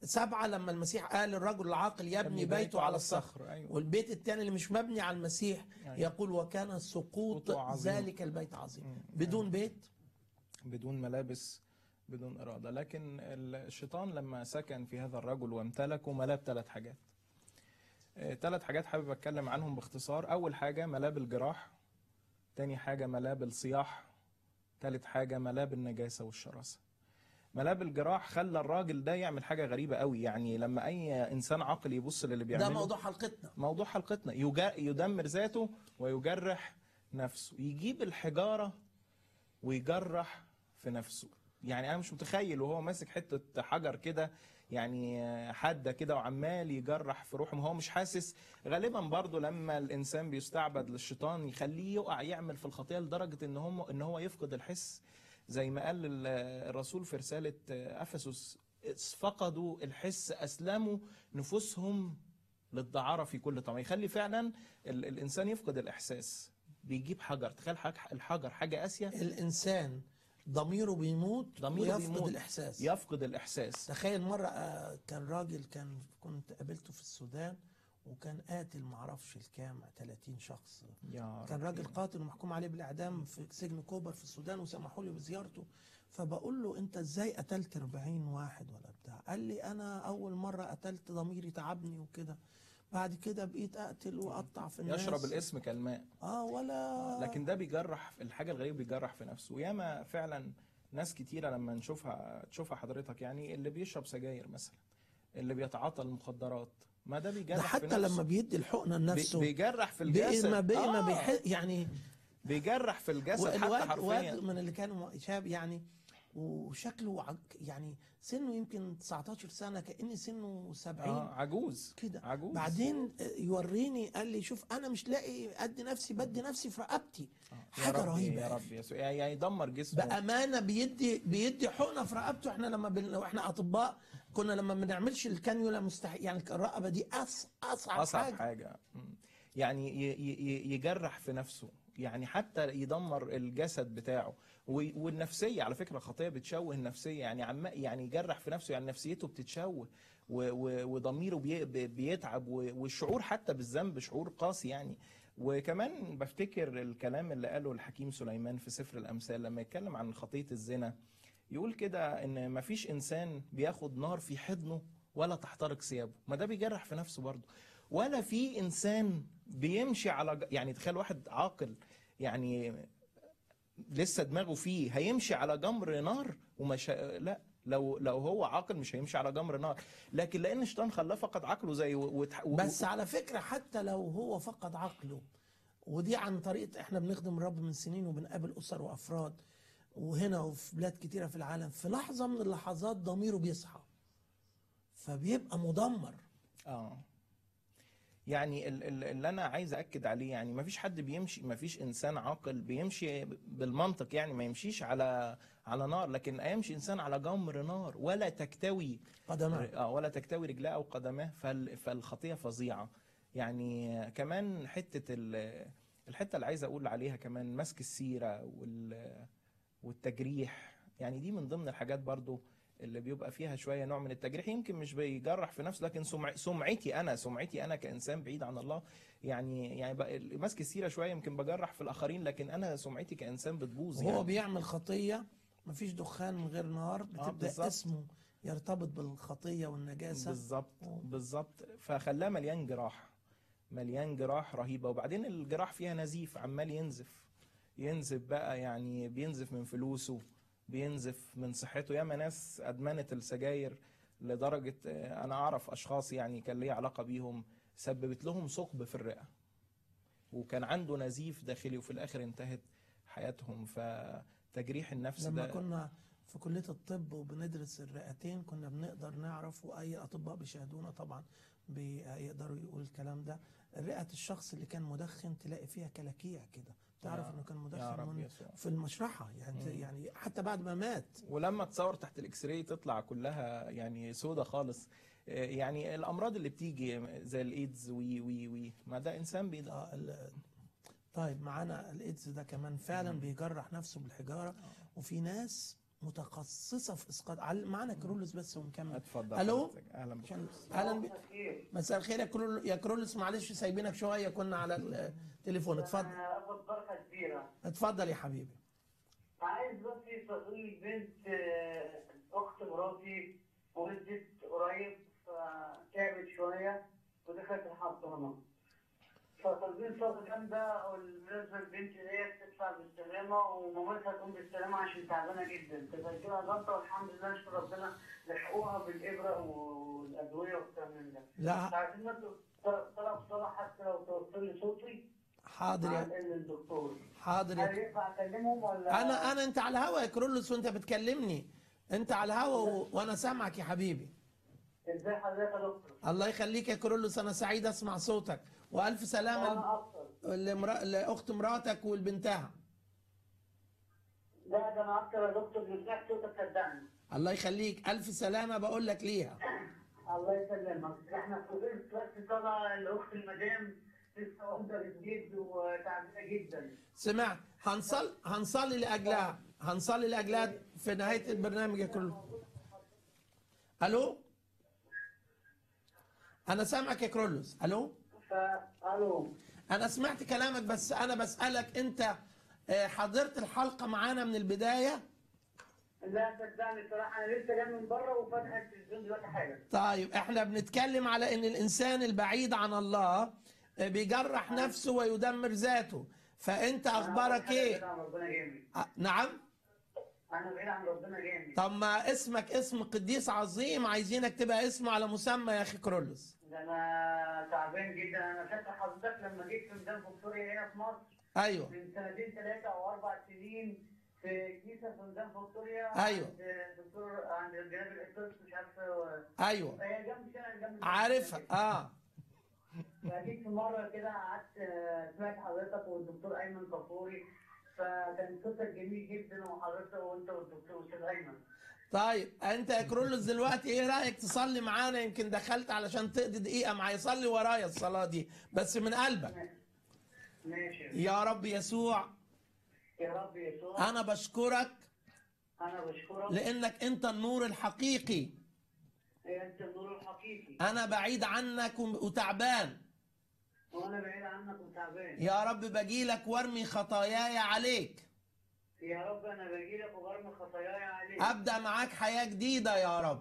سبعة لما المسيح قال الرجل العاقل يبني بيته على الصخر ايوه والبيت الثاني اللي مش مبني على المسيح أيوة. يقول وكان سقوط سقوطه عظيم. ذلك البيت عظيم مم. بدون بيت بدون ملابس بدون إرادة لكن الشيطان لما سكن في هذا الرجل وامتلكه ملاه بثلاث حاجات ثلاث حاجات حابب أتكلم عنهم باختصار أول حاجة ملاه بالجراح تاني حاجة ملاه بالصياح تالت حاجة ملاه بالنجاسة والشراسة ملاه بالجراح خلى الراجل ده يعمل حاجة غريبة قوي يعني لما أي إنسان عاقل يبص للي بيعمله ده موضوع حلقتنا موضوع حلقتنا يجا- يدمر ذاته ويجرح نفسه يجيب الحجارة ويجرح في نفسه يعني أنا مش متخيل وهو ماسك حتة حجر كده يعني حادة كده وعمال يجرح في روحه ما هو مش حاسس غالبا برضو لما الإنسان بيستعبد للشيطان يخليه يقع يعمل في الخطيئة لدرجة إن هم إن هو يفقد الحس زي ما قال ال- الرسول في رسالة أفسس فقدوا الحس أسلموا نفوسهم للدعارة في كل طمع يخلي فعلا ال- الإنسان يفقد الإحساس بيجيب حجر تخيل حاجة الحجر حاجة قاسية الإنسان ضميره بيموت ضميره ويفقد بيموت. الإحساس يفقد الإحساس تخيل مرة آه، كان راجل كان كنت قابلته في السودان وكان قاتل معرفش الكام 30 شخص يا كان ربي. راجل قاتل ومحكوم عليه بالإعدام في سجن كوبر في السودان وسمحوا لي بزيارته فبقول له أنت إزاي قتلت 40 واحد ولا بتاع قال لي أنا أول مرة قتلت ضميري تعبني وكده بعد كده بقيت أقتل وأقطع في الناس يشرب الاسم كالماء اه ولا لكن ده بيجرح الحاجة الغريبة بيجرح في نفسه وياما فعلا ناس كتيرة لما نشوفها تشوفها حضرتك يعني اللي بيشرب سجاير مثلا اللي بيتعاطى المخدرات ما ده ده بيجرح في حتى نفسه لما بيدي الحقنة بي- لنفسه بيجرح في بقي الجسد ما بقي ما آه، بيح... يعني بيجرح في الجسد حتى والواد حرفيا واد من اللي كانوا شاب يعني وشكله عج... يعني سنه يمكن 19 سنة كأن سنه 70 آه عجوز كده عجوز بعدين يوريني قال لي شوف انا مش لاقي قد نفسي بدي نفسي في رقبتي يا حاجه رب رهيبه يا رب يسوع يعني يدمر جسمه بامانه بيدي بيدي حقنه في رقبته احنا لما بن... لو احنا اطباء كنا لما ما بنعملش الكانيولا مستحيل يعني الرقبه دي أص... اصعب, اصعب حاجه, حاجه مم. يعني ي- ي- ي- يجرح في نفسه يعني حتى يدمر الجسد بتاعه و- والنفسيه على فكره الخطيه بتشوه النفسيه يعني عم يعني يجرح في نفسه يعني نفسيته بتتشوه و- و- وضميره بي- بي- بيتعب و- والشعور حتى بالذنب شعور قاسي يعني وكمان بفتكر الكلام اللي قاله الحكيم سليمان في سفر الامثال لما يتكلم عن خطيه الزنا يقول كده ان مفيش انسان بياخد نار في حضنه ولا تحترق ثيابه ما ده بيجرح في نفسه برضه ولا في انسان بيمشي على ج- يعني تخيل واحد عاقل يعني لسه دماغه فيه هيمشي على جمر نار ومش لا لو لو هو عاقل مش هيمشي على جمر نار لكن لان الشيطان خلاه فقد عقله زي و... و... و- بس على فكره حتى لو هو فقد عقله ودي عن طريقه احنا بنخدم الرب من سنين وبنقابل اسر وافراد وهنا وفي بلاد كتيره في العالم في لحظه من اللحظات ضميره بيصحى فبيبقى مدمر اه يعني ال- ال- اللي انا عايز اكد عليه يعني ما فيش حد بيمشي ما فيش انسان عاقل بيمشي بالمنطق يعني ما يمشيش على على نار لكن يمشي انسان على جمر نار ولا تكتوي قدماء اه ولا تكتوي رجلاه او قدماه فال- فالخطيه فظيعه يعني كمان حته ال- الحته اللي عايز اقول عليها كمان مسك السيره وال والتجريح يعني دي من ضمن الحاجات برضو اللي بيبقى فيها شويه نوع من التجريح يمكن مش بيجرح في نفسه لكن سمع سمعتي انا سمعتي انا كانسان بعيد عن الله يعني يعني بقى ماسك السيره شويه يمكن بجرح في الاخرين لكن انا سمعتي كانسان بتبوظ وهو يعني بيعمل خطيه مفيش دخان من غير نار بتبدا بالظبط. اسمه يرتبط بالخطيه والنجاسه بالظبط أوه. بالظبط فخلاه مليان جراح مليان جراح رهيبه وبعدين الجراح فيها نزيف عمال ينزف ينزف بقى يعني بينزف من فلوسه بينزف من صحته ياما ناس ادمنت السجاير لدرجه آه، انا اعرف اشخاص يعني كان لي علاقه بيهم سببت لهم ثقب في الرئه وكان عنده نزيف داخلي وفي الاخر انتهت حياتهم فتجريح النفس لما ده كنا في كليه الطب وبندرس الرئتين كنا بنقدر نعرف واي اطباء بيشاهدونا طبعا بيقدروا يقولوا الكلام ده رئه الشخص اللي كان مدخن تلاقي فيها كلاكيع كده تعرف يا- انه كان يا مدخن رب من يسوع في المشرحه يعني مم. يعني حتى بعد ما مات ولما تصور تحت الاكس راي تطلع كلها يعني سودة خالص آه، يعني الامراض اللي بتيجي زي الايدز وي وي وي ما ده انسان بيض آه، ال- طيب معانا الايدز ده كمان فعلا مم. بيجرح نفسه بالحجاره وفي ناس متخصصه في اسقاط عل- معانا كرولوس بس ونكمل اتفضل الو حضرتك. اهلا بك عشان اهلا ب... خير مساء الخير يا كرول يا كرولوس معلش سايبينك شويه كنا على التليفون اتفضل انا اخد بركه كبيره اتفضل يا حبيبي عايز بس يصلي بنت آه، اخت مراتي ولدت قريب فتعبت شويه ودخلت الحضانه فطالبين صلاه جامده بالنسبه للبنت ديت تطلع بالسلامه ومامتها تقوم بالسلامه عشان تعبانه جدا تسجلها ضغطه والحمد لله نشكر ربنا لحقوها بالابره والادويه والكلام من ده لا عايزين نطلب طلب صلاه حتى لو توصل لي صوتي حاضر مع يا الدكتور حاضر هل يا ينفع اكلمهم ولا انا انا انت على الهوا يا كرولوس وانت بتكلمني انت على الهوا و... وانا سامعك يا حبيبي ازاي حضرتك يا دكتور؟ الله يخليك يا كرولوس انا سعيد اسمع صوتك والف سلامه انا اكتر لمرا... لاخت مراتك ولبنتها لا ده انا اكتر يا دكتور اللي سمعت صوتك صدقني الله يخليك الف سلامه بقول لك ليها الله يسلمك احنا في بس طالعه لاخت المدام لسه واخده جديد وتعبانه جدا سمعت هنصل هنصلي لاجلها هنصلي لاجلها في نهايه البرنامج يا كرولوس الو انا سامعك يا كرولوس الو فالو انا سمعت كلامك بس انا بسالك انت آه، حضرت الحلقه معانا من البدايه لا صدقني صراحه انا لسه جاي من بره وفاتح التلفزيون دلوقتي حالا طيب احنا بنتكلم على ان الانسان البعيد عن الله آه، بيجرح نفسه ويدمر ذاته فانت اخبارك بعيد ايه عن ربنا جامد آه، نعم انا بعيد عن ربنا جامد طب ما اسمك اسم قديس عظيم عايزينك تبقى اسمه على مسمى يا اخي كرولوس ده انا تعبان جدا انا فاكر حضرتك لما جيت في ميدان فيكتوريا هنا في مصر ايوه من سنتين ثلاثة أو أربع سنين في كنيسة في ميدان فيكتوريا أيوة. عند الدكتور عند جناب الإسلام مش عارف هو- ايوه هي جنب شارع جنب عارفها اه فجيت في مرة كده قعدت آه، سمعت حضرتك والدكتور أيمن كفوري فكان صوتك جميل جدا وحضرتك وأنت والدكتور أستاذ أيمن طيب انت يا كرولوس دلوقتي ايه رايك تصلي معانا يمكن دخلت علشان تقضي دقيقه معايا صلي ورايا الصلاه دي بس من قلبك ماشي يا رب يسوع يا رب يسوع انا بشكرك أنا بشكرك لانك انت النور الحقيقي أنت النور الحقيقي انا بعيد عنك وتعبان وأنا بعيد عنك وتعبان يا رب بجيلك وارمي خطاياي عليك يا رب أنا باجي لك وبرمي خطاياي عليك ابدا معاك حياه جديده يا رب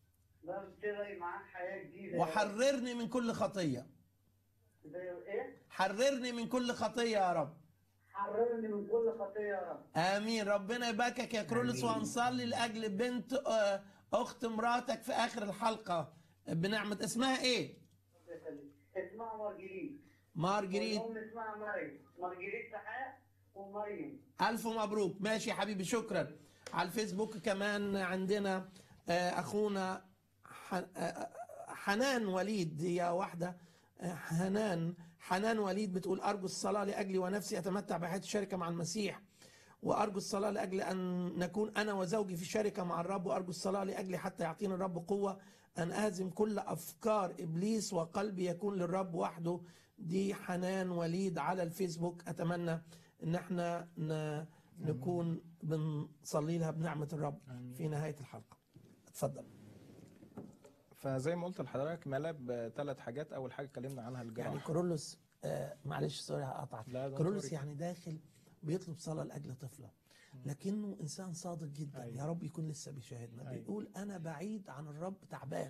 ببتدي معاك حياة جديدة وحررني من كل خطيه زي ايه؟ حررني من كل خطيه يا رب حررني من كل خطية يا رب امين ربنا يباركك يا كرولوس وهنصلي لاجل بنت آه، اخت مراتك في اخر الحلقه بنعمه اسمها ايه اسمها مارجريت مارجريت والام اسمها مريم مارجريت سحاء ومريم الف مبروك ماشي يا حبيبي شكرا على الفيسبوك كمان عندنا آه، اخونا ح- آه، حنان وليد هي واحده آه، حنان حنان وليد بتقول ارجو الصلاه لاجلي ونفسي اتمتع بحياه الشركه مع المسيح وارجو الصلاه لاجل ان نكون انا وزوجي في شركه مع الرب وارجو الصلاه لاجلي حتى يعطيني الرب قوه ان اهزم كل افكار ابليس وقلبي يكون للرب وحده دي حنان وليد على الفيسبوك اتمنى ان احنا ن... نكون بنصلي لها بنعمه الرب في نهايه الحلقه اتفضل فزي ما قلت لحضرتك ملاب بثلاث حاجات اول حاجه اتكلمنا عنها يعني الجراحه كورولوس آه معلش سوري هقطعك لا، ده كورولوس سوري. يعني داخل بيطلب صلاه لاجل طفله لكنه انسان صادق جدا أيوة. يا رب يكون لسه بيشاهدنا أيوة. بيقول انا بعيد عن الرب تعبان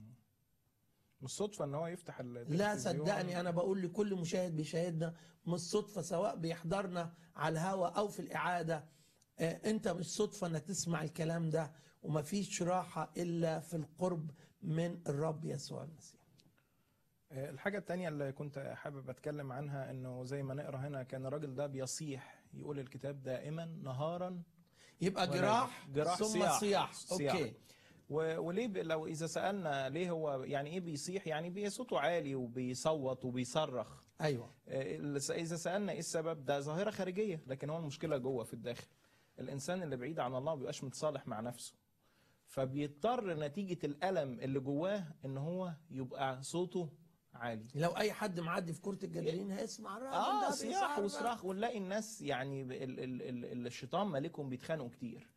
مش صدفه ان هو يفتح لا التلفزيون. صدقني انا بقول لكل مشاهد بيشاهدنا مش صدفه سواء بيحضرنا على الهوا او في الاعاده آه، انت مش صدفه انك تسمع الكلام ده ومفيش راحه الا في القرب من الرب يسوع المسيح آه، الحاجة التانية اللي كنت حابب أتكلم عنها إنه زي ما نقرأ هنا كان الراجل ده بيصيح يقول الكتاب دائما نهارا يبقى ولا- جراح, جراح ثم صياح. صياح, صياح. اوكي و- وليه ب- لو إذا سألنا ليه هو يعني إيه بيصيح يعني بي- صوته عالي وبيصوت وبيصرخ ايوه آه، ال- إذا سألنا إيه السبب ده ظاهرة خارجية لكن هو المشكلة جوه في الداخل الإنسان اللي بعيد عن الله ما بيبقاش متصالح مع نفسه فبيضطر نتيجة الألم اللي جواه إن هو يبقى صوته عالي لو اي حد معدي في كرة الجدارين هيسمع الراجل اه ده صياح بيصرخ. وصراخ ونلاقي الناس يعني ب- ال ال ال الشيطان مالكهم بيتخانقوا كتير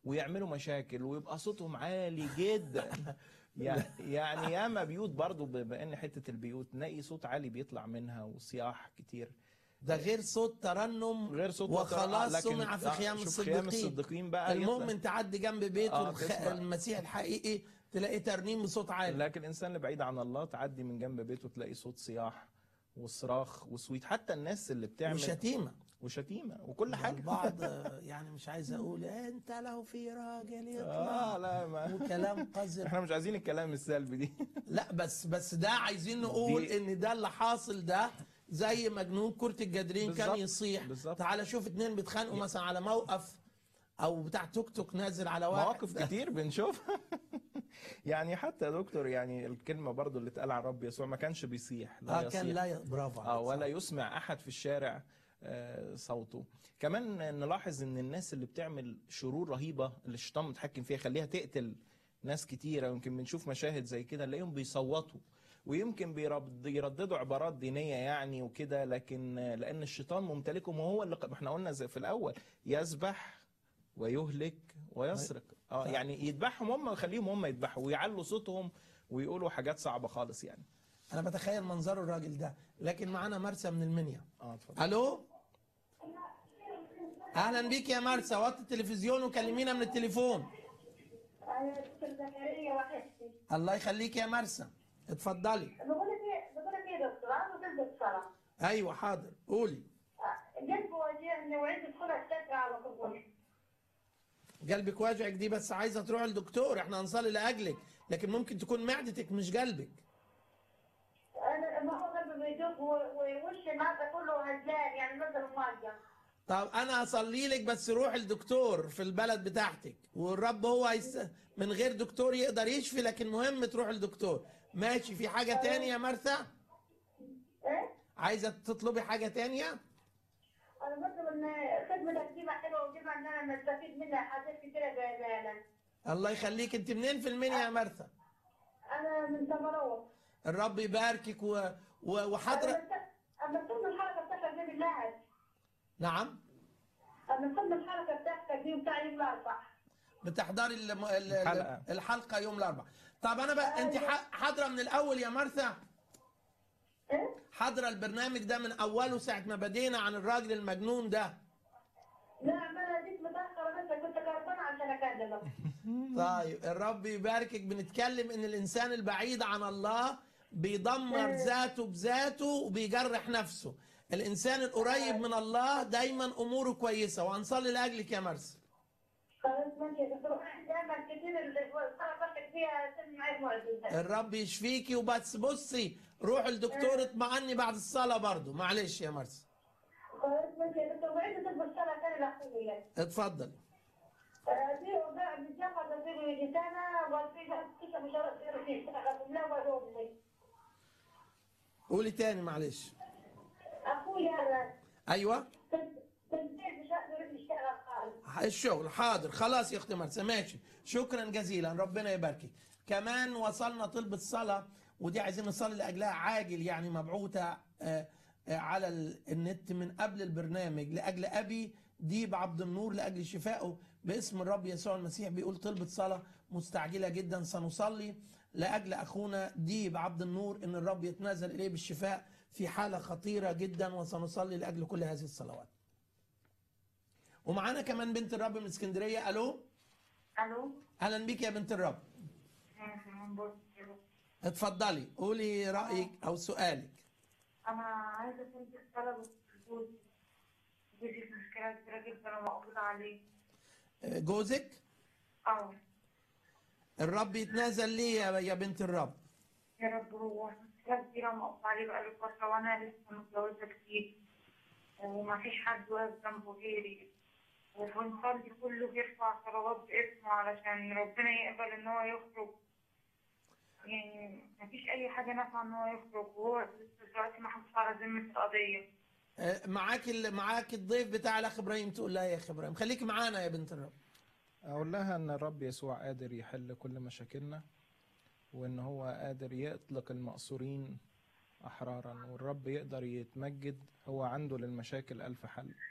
ويعملوا مشاكل ويبقى صوتهم عالي جدا يعني يعني ياما بيوت برضو بما ان حته البيوت نلاقي صوت عالي بيطلع منها وصياح كتير ده غير صوت ترنم غير صوت وخلاص لكن- سمع في آه، خيام شوف خيام الصديقين الصديقين بقى يطلع. المؤمن تعدي جنب بيته آه، الخ... تسمع. المسيح الحقيقي تلاقيه ترنيم بصوت عالي لكن الانسان اللي بعيد عن الله تعدي من جنب بيته تلاقي صوت صياح وصراخ وصويت حتى الناس اللي بتعمل وشتيمه وشتيمه وكل حاجه البعض آه، يعني مش عايز اقول انت لو في راجل اه يطلع لا ما وكلام قذر احنا مش عايزين الكلام السلبي دي لا بس بس ده عايزين نقول دي- ان ده اللي حاصل ده زي مجنون كرة الجدرين كان بالظبط، يصيح بالظبط. تعال شوف اتنين بيتخانقوا مثلا على موقف او بتاع توك توك نازل على واحد مواقف كتير بنشوفها يعني حتى يا دكتور يعني الكلمه برضو اللي اتقال عن الرب يسوع ما كانش بيصيح لا اه كان يصيح. لا ي... برافو اه عليك ولا صح. يسمع احد في الشارع آه، صوته كمان نلاحظ ان الناس اللي بتعمل شرور رهيبه اللي الشيطان متحكم فيها خليها تقتل ناس كتيره يمكن بنشوف مشاهد زي كده نلاقيهم بيصوتوا ويمكن بيرد- يرددوا عبارات دينيه يعني وكده لكن آه، لان الشيطان ممتلكهم وهو اللي ق- احنا قلنا زي في الاول يذبح ويهلك ويسرق اه يعني يذبحهم هم ويخليهم هم يذبحوا ويعلوا صوتهم ويقولوا حاجات صعبه خالص يعني انا بتخيل منظره الراجل ده لكن معانا مرسى من المنيا اه اتفضل الو اهلا بيك يا مرسى وطي التلفزيون وكلمينا من التليفون انا دكتور زكريا وحشتي الله يخليك يا مرسى اتفضلي بقول لك ايه بقول لك ايه يا دكتور عاوز تلبس صلاه ايوه حاضر قولي جنب واجهني وعندي دخول الشقه على طول قلبك واجعك دي بس عايزه تروح لدكتور احنا هنصلي لاجلك لكن ممكن تكون معدتك مش قلبك انا ما هو قلبي بيدق و- ووشي ماده كله هزلان يعني نزل ميه طب انا هصلي لك بس روح لدكتور في البلد بتاعتك والرب هو هيس... من غير دكتور يقدر يشفي لكن مهم تروح لدكتور ماشي في حاجه تانية يا مرثى ايه عايزه تطلبي حاجه تانية انا برضه ان خدمتك دي حلوه وجبنا ان انا نستفيد منها حاجات كتيره جايبانا الله يخليك انت منين في المنيا يا مرثى انا من تمرود الرب يباركك و... و... وحضرة اما تكون الحركه بتاعتك دي بالله نعم اما تكون الحركه بتاعتك دي بتاع يوم الاربعاء بتحضري الم... ال- ال- الحلقة. الحلقه يوم الاربعاء طب انا بقى انت ح- حاضره من الاول يا مرثى ايه حاضره البرنامج ده من اوله ساعه ما بدينا عن الراجل المجنون ده لا ما انا جيت متاخره بس كنت كربانه عشان اكلمك طيب الرب يباركك بنتكلم ان الانسان البعيد عن الله بيدمر ذاته بذاته وبيجرح نفسه الانسان القريب من الله دايما اموره كويسه وهنصلي لاجلك يا مرسى خلاص ماشي يا دكتور دايما كتير الحركه فيها سن معي معجزه الرب يشفيكي وبس بصي روح الدكتور اطمعني بعد الصلاه برضو معلش يا مرسى خلاص ماشي يا دكتور وعيد تلبس الصلاه تاني لاخويا اتفضلي دي وبقى بالجامعه تصير يجي سنه وفي كيف مش عارف يصير لا ولا قولي تاني معلش اخويا ايوه تنزيل مش هقدر يشتغل خالص الشغل حاضر خلاص يا اختي مرسى ماشي شكرا جزيلا ربنا يباركك كمان وصلنا طلبة صلاة ودي عايزين نصلي لاجلها عاجل يعني مبعوثة آه، آه، على ال- النت من قبل البرنامج لاجل ابي ديب عبد النور لاجل شفائه باسم الرب يسوع المسيح بيقول طلبة صلاة مستعجلة جدا سنصلي لاجل اخونا ديب عبد النور ان الرب يتنازل اليه بالشفاء في حالة خطيرة جدا وسنصلي لاجل كل هذه الصلوات ومعانا كمان بنت الرب من اسكندريه الو الو اهلا بيك يا بنت الرب اتفضلي قولي رايك او سؤالك انا عايزه تنزل طلب الجوز جوزي في مشكله كبيره جدا ومقبوض عليه آه، جوزك اه الرب يتنازل ليه يا يا بنت الرب يا رب هو مشكله كبيره ومقبوض عليه بقاله فتره وانا لسه متجوزه كتير ومفيش حد واقف جنبه غيري وبنصلي كله بيرفع صلوات باسمه علشان ربنا يقبل ان هو يخرج يعني مفيش اي حاجه نافعه ان هو يخرج وهو لسه دلوقتي محبوس على ذمه القضيه آه، معاك ال- معاك الضيف بتاع الاخ ابراهيم تقول لها يا اخ ابراهيم خليكي معانا يا بنت الرب اقول لها ان الرب يسوع قادر يحل كل مشاكلنا وان هو قادر يطلق المأسورين احرارا والرب يقدر يتمجد هو عنده للمشاكل الف حل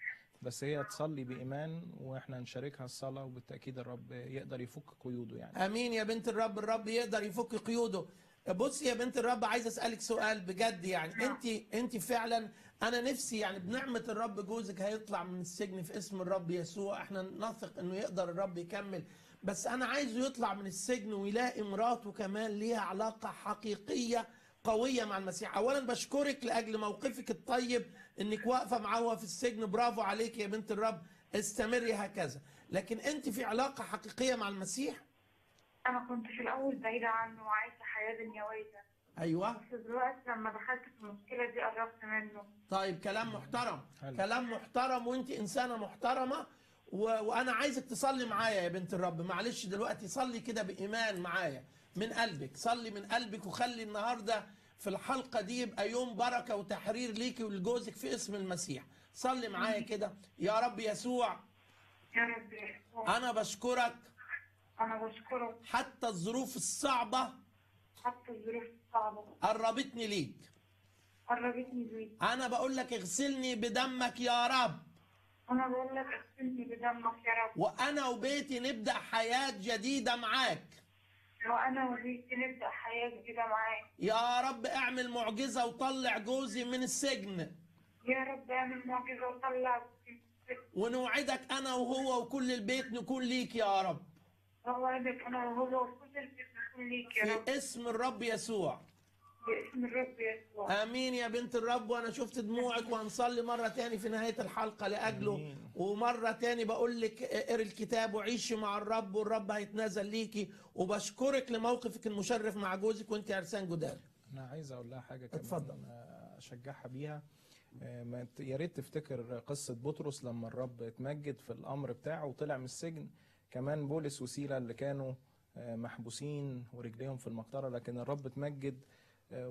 بس هي تصلي بايمان واحنا نشاركها الصلاه وبالتاكيد الرب يقدر يفك قيوده يعني امين يا بنت الرب الرب يقدر يفك قيوده بصي يا بنت الرب عايز اسالك سؤال بجد يعني انت انت فعلا انا نفسي يعني بنعمه الرب جوزك هيطلع من السجن في اسم الرب يسوع احنا نثق انه يقدر الرب يكمل بس انا عايزه يطلع من السجن ويلاقي مراته كمان ليها علاقه حقيقيه قويه مع المسيح اولا بشكرك لاجل موقفك الطيب انك واقفه معاه وهو في السجن برافو عليك يا بنت الرب استمري هكذا لكن انت في علاقه حقيقيه مع المسيح انا كنت في الاول بعيده عنه وعايشه حياه دنيويه ايوه بس دلوقتي لما دخلت في المشكله دي قربت منه طيب كلام محترم حلو. كلام محترم وانت انسانه محترمه و... وانا عايزك تصلي معايا يا بنت الرب معلش دلوقتي صلي كده بايمان معايا من قلبك صلي من قلبك وخلي النهارده في الحلقه دي يبقى يوم بركه وتحرير ليكي ولجوزك في اسم المسيح صلي معايا كده يا رب يسوع يا رب يسوع انا بشكرك انا بشكرك حتى الظروف الصعبه حتى الظروف الصعبه قربتني ليك قربتني بيك انا بقول لك اغسلني بدمك يا رب انا بقول لك اغسلني بدمك يا رب وانا وبيتي نبدا حياه جديده معاك وانا وبيتي نبدا حياه جديده معاك يا رب اعمل معجزة وطلع جوزي من السجن يا رب اعمل معجزه وطلع ونوعدك أنا وهو وكل البيت نكون ليك يا رب اوعدك انا وهو وكل البيت نكون ليك يا رب في اسم الرب يسوع باسم الرب يسوع آمين يا بنت الرب وأنا شفت دموعك وهنصلي مرة تاني في نهاية الحلقة لأجله آمين. ومرة تاني بقول لك اقري الكتاب وعيشي مع الرب والرب هيتنازل ليكي وبشكرك لموقفك المشرف مع جوزك وانت عرسان جداد انا عايز اقول لها حاجه كمان اتفضل. آه، اشجعها بيها آه، ما ت- يا ريت تفتكر قصه بطرس لما الرب اتمجد في الامر بتاعه وطلع من السجن كمان بولس وسيلا اللي كانوا آه، محبوسين ورجليهم في المقطره لكن الرب اتمجد آه،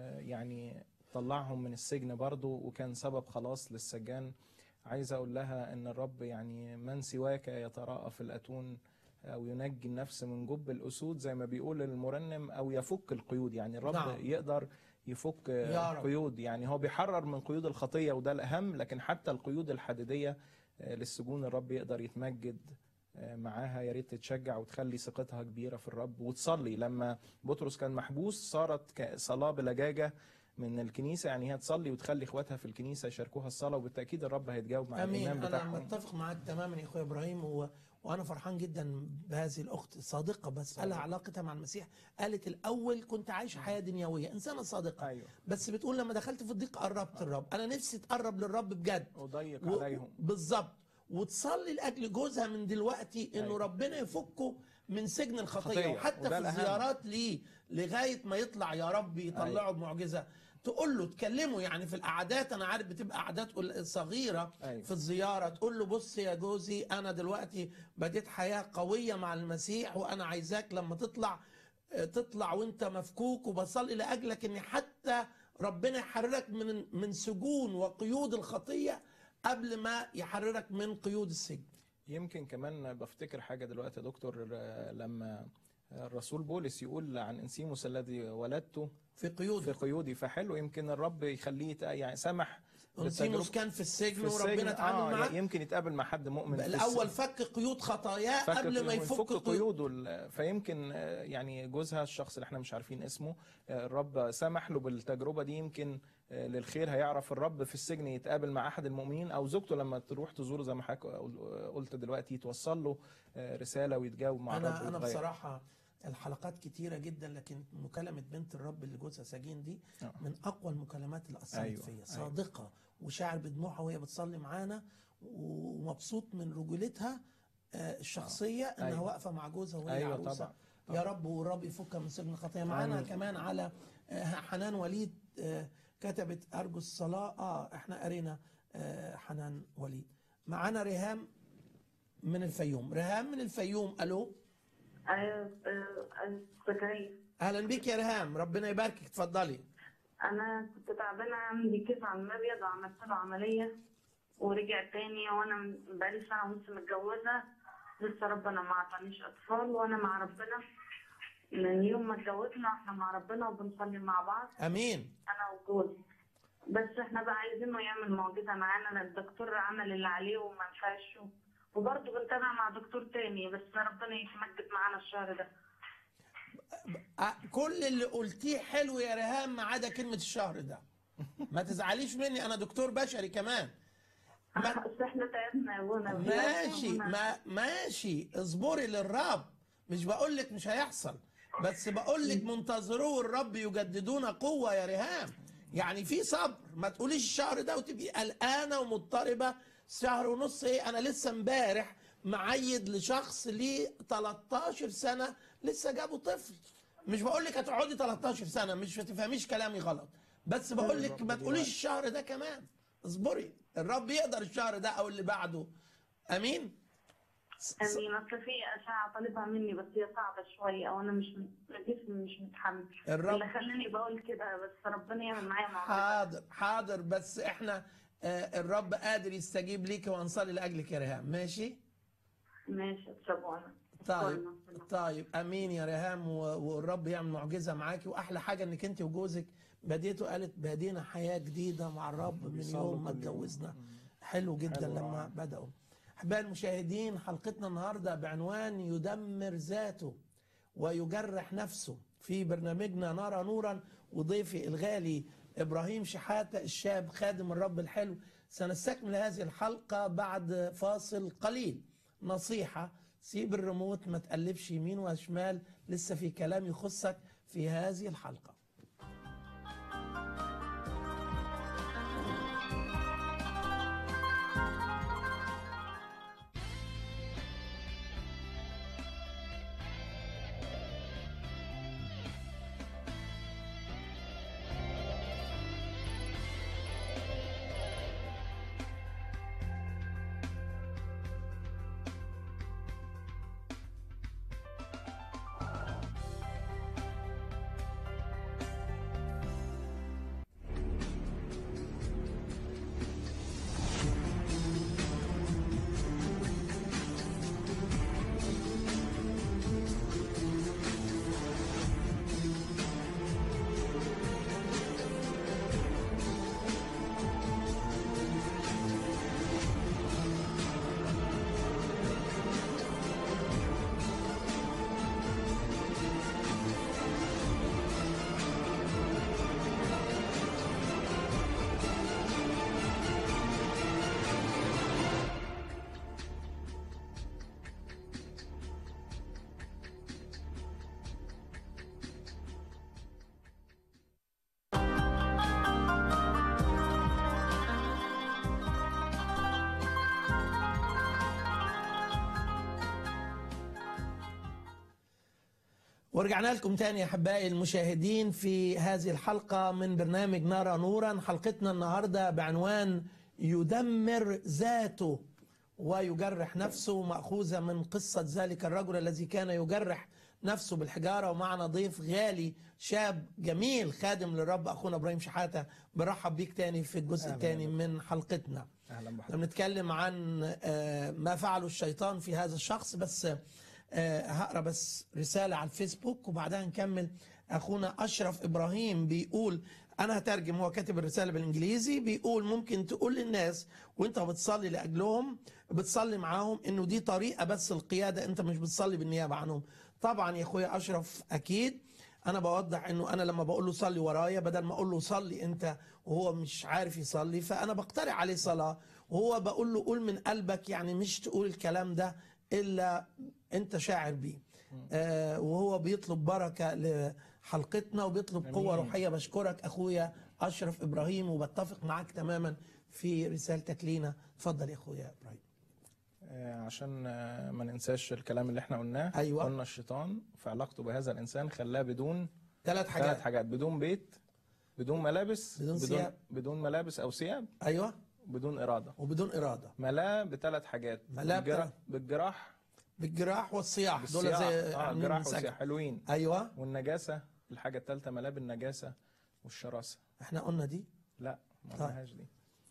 ويعني طلعهم من السجن برضه وكان سبب خلاص للسجان عايز اقول لها ان الرب يعني من سواك يتراءى في الاتون او ينجي النفس من جب الاسود زي ما بيقول المرنم او يفك القيود يعني الرب نعم. نعم. يقدر يفك يا رب. قيود يعني هو بيحرر من قيود الخطيه وده الاهم لكن حتى القيود الحديديه آه، للسجون الرب يقدر يتمجد آه، معاها يا ريت تتشجع وتخلي ثقتها كبيره في الرب وتصلي لما بطرس كان محبوس صارت ك- صلاه بلجاجه من الكنيسه يعني هي تصلي وتخلي اخواتها في الكنيسه يشاركوها الصلاه وبالتاكيد الرب هيتجاوب مع امين الايمان انا بتاعهم متفق معاك تماما يا اخويا ابراهيم و... وانا فرحان جدا بهذه الاخت صادقه بس لها علاقتها مع المسيح قالت الاول كنت عايشه حياه دنيويه انسانه صادقه ايوه بس بتقول لما دخلت في الضيق قربت الرب انا نفسي تقرب للرب بجد اضيق و- عليهم بالظبط وتصلي لاجل جوزها من دلوقتي انه أيوة. ربنا يفكه من سجن الخطيه خطية. وحتى وده في الأهم. الزيارات ليه لغايه ما يطلع يا رب يطلعه بمعجزه تقول له تكلمه يعني في القعدات انا عارف بتبقى قعدات قل- صغيره أيوة. في الزياره تقول له بص يا جوزي انا دلوقتي بديت حياه قويه مع المسيح وانا عايزاك لما تطلع آه، تطلع وانت مفكوك وبصلي لاجلك ان حتى ربنا يحررك من من سجون وقيود الخطيه قبل ما يحررك من قيود السجن يمكن كمان بفتكر حاجة دلوقتي يا دكتور آه، لما الرسول بولس يقول عن انسيموس الذي ولدته في قيود في قيودي فحلو يمكن الرب يخليه يتق- يعني سمح انسيموس بالتجربة- كان في السجن في السجن وربنا اتعامل آه معاه يمكن يتقابل مع حد مؤمن في الاول السجن. فك قيود خطاياه فك قبل ما قيود- يفك قيود قيوده ال- فيمكن آه، يعني جوزها الشخص اللي احنا مش عارفين اسمه آه، الرب سمح له بالتجربه دي يمكن آه، للخير هيعرف الرب في السجن يتقابل مع احد المؤمنين او زوجته لما تروح تزوره زي ما حضرتك قل- قلت دلوقتي توصل له آه، رساله ويتجاوب مع الرب انا انا ويتغير. بصراحه الحلقات كتيرة جدا لكن مكالمة بنت الرب اللي جوزها سجين دي آه. من أقوى المكالمات اللي أثرت أيوة، فيا أيوة. صادقة وشاعر بدموعها وهي بتصلي معانا ومبسوط من رجولتها آه، الشخصية إنها أيوة. واقفة مع جوزها وهي أيوة عروسة طبعا يا رب والرب يفكها من سجن الخطية معانا آمين. كمان على آه، حنان وليد آه، كتبت أرجو الصلاة آه إحنا قرينا آه، حنان وليد معانا ريهام من الفيوم ريهام من الفيوم ألو ايوه آه، زكريا اهلا بيك يا ريهام ربنا يباركك اتفضلي انا كنت تعبانه عندي كيس على المبيض وعملت له عمليه ورجع تاني وانا من- بقالي سنه ونص متجوزه لسه ربنا ما عطانيش اطفال وانا مع ربنا من يوم ما اتجوزنا احنا مع ربنا وبنصلي مع بعض امين انا وجوزي بس احنا بقى عايزينه يعمل معجزة معانا أنا الدكتور عمل اللي عليه وما نفعش وبرضه بنتابع مع دكتور تاني بس ربنا يتمجد معانا الشهر ده أ- كل اللي قلتيه حلو يا ريهام ما عدا كلمه الشهر ده ما تزعليش مني انا دكتور بشري كمان ما- بس احنا تعبنا يا ابونا ماشي أبونا. ما ماشي اصبري للرب مش بقول لك مش هيحصل بس بقول لك منتظروا الرب يجددون قوه يا ريهام يعني في صبر ما تقوليش الشهر ده وتبقي قلقانه ومضطربه شهر ونص ايه انا لسه امبارح معيد لشخص ليه 13 سنه لسه جابوا طفل مش بقول لك هتقعدي 13 سنه مش هتفهميش كلامي غلط بس بقول لك ما تقوليش الشهر ده كمان اصبري الرب يقدر الشهر ده او اللي بعده امين س- س- امين اصل في اشعه طالبها مني بس هي صعبه شويه وانا مش جسمي مش متحمل الرب- اللي خلاني بقول كده بس ربنا يعمل معايا معجزه حاضر حاضر بس احنا آه، الرب قادر يستجيب ليك وانصلي لاجلك يا ريهام ماشي ماشي اتسابونا طيب طيب امين يا ريهام و- والرب يعمل معجزه معاكي واحلى حاجه انك انت وجوزك بديتوا قالت بدينا حياه جديده مع الرب من بيصلوا يوم ما كل يوم. اتجوزنا حلو جدا حلو لما رائع. بداوا احبائي المشاهدين حلقتنا النهارده بعنوان يدمر ذاته ويجرح نفسه في برنامجنا نرى نورا وضيفي الغالي ابراهيم شحاته الشاب خادم الرب الحلو سنستكمل هذه الحلقه بعد فاصل قليل نصيحه سيب الريموت ما تقلبش يمين وشمال لسه في كلام يخصك في هذه الحلقه ورجعنا لكم تاني يا احبائي المشاهدين في هذه الحلقه من برنامج نرى نورا حلقتنا النهارده بعنوان يدمر ذاته ويجرح نفسه ماخوذه من قصه ذلك الرجل الذي كان يجرح نفسه بالحجاره ومعنا ضيف غالي شاب جميل خادم للرب اخونا ابراهيم شحاته برحب بيك تاني في الجزء أهلاً الثاني بك. من حلقتنا اهلا احنا بحضرتك بنتكلم عن آه، ما فعله الشيطان في هذا الشخص بس آه، هقرا بس رساله على الفيسبوك وبعدها نكمل اخونا اشرف ابراهيم بيقول انا هترجم هو كاتب الرساله بالانجليزي بيقول ممكن تقول للناس وانت بتصلي لاجلهم بتصلي معاهم انه دي طريقه بس القياده انت مش بتصلي بالنيابه عنهم طبعا يا اخويا اشرف اكيد انا بوضح انه انا لما بقول له صلي ورايا بدل ما اقول له صلي انت وهو مش عارف يصلي فانا بقترح عليه صلاه وهو بقول له قول من قلبك يعني مش تقول الكلام ده الا انت شاعر بيه آه وهو بيطلب بركه لحلقتنا وبيطلب قوه أمين. روحيه بشكرك اخويا اشرف ابراهيم وبتفق معاك تماما في رسالتك لينا اتفضل يا اخويا ابراهيم آه، عشان آه، ما ننساش الكلام اللي احنا قلناه أيوة. قلنا الشيطان في علاقته بهذا الانسان خلاه بدون ثلاث ثلاث حاجات حاجات بدون بيت بدون ملابس بدون بدون, ثياب. بدون ملابس او ثياب ايوه بدون اراده وبدون اراده ملاه بثلاث حاجات ملاه بالجرا- بثلاث- بالجراح بالجراح والصياح دول بالصياح. زي اه عاملين الجراح مساجد. والصياح حلوين ايوه والنجاسه الحاجه الثالثه ملاه بالنجاسه والشراسه احنا قلنا دي لا ما طيب. قلناهاش دي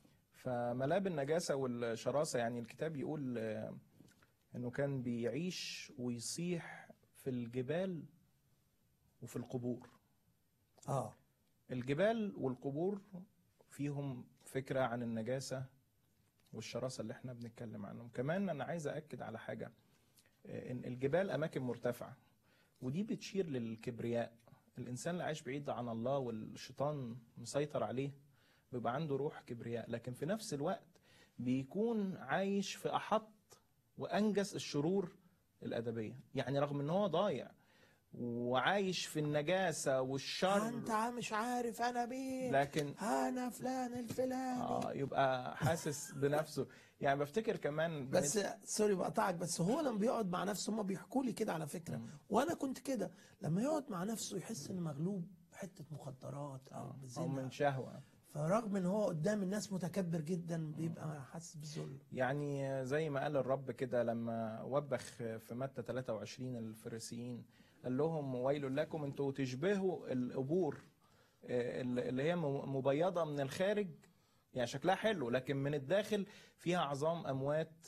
فملاه بالنجاسه والشراسه يعني الكتاب يقول آه، انه كان بيعيش ويصيح في الجبال وفي القبور اه الجبال والقبور فيهم فكرة عن النجاسة والشراسة اللي احنا بنتكلم عنهم كمان أنا عايز أأكد على حاجة آه، إن الجبال أماكن مرتفعة ودي بتشير للكبرياء الإنسان اللي عايش بعيد عن الله والشيطان مسيطر عليه بيبقى عنده روح كبرياء لكن في نفس الوقت بيكون عايش في أحط وأنجس الشرور الأدبية يعني رغم إن هو ضايع وعايش في النجاسة والشر انت مش عارف انا مين لكن انا فلان الفلاني اه يبقى حاسس بنفسه يعني بفتكر كمان بس سوري بقطعك بس هو لما بيقعد مع نفسه هم بيحكوا لي كده على فكره وانا كنت كده لما يقعد مع نفسه يحس انه مغلوب بحته مخدرات او او بزنا من شهوة فرغم ان هو قدام الناس متكبر جدا بيبقى حاسس بالذل يعني زي ما قال الرب كده لما وبخ في متى 23 الفريسيين قال لهم ويل لكم انتوا تشبهوا القبور آه، اللي هي م- مبيضة من الخارج يعني شكلها حلو لكن من الداخل فيها عظام أموات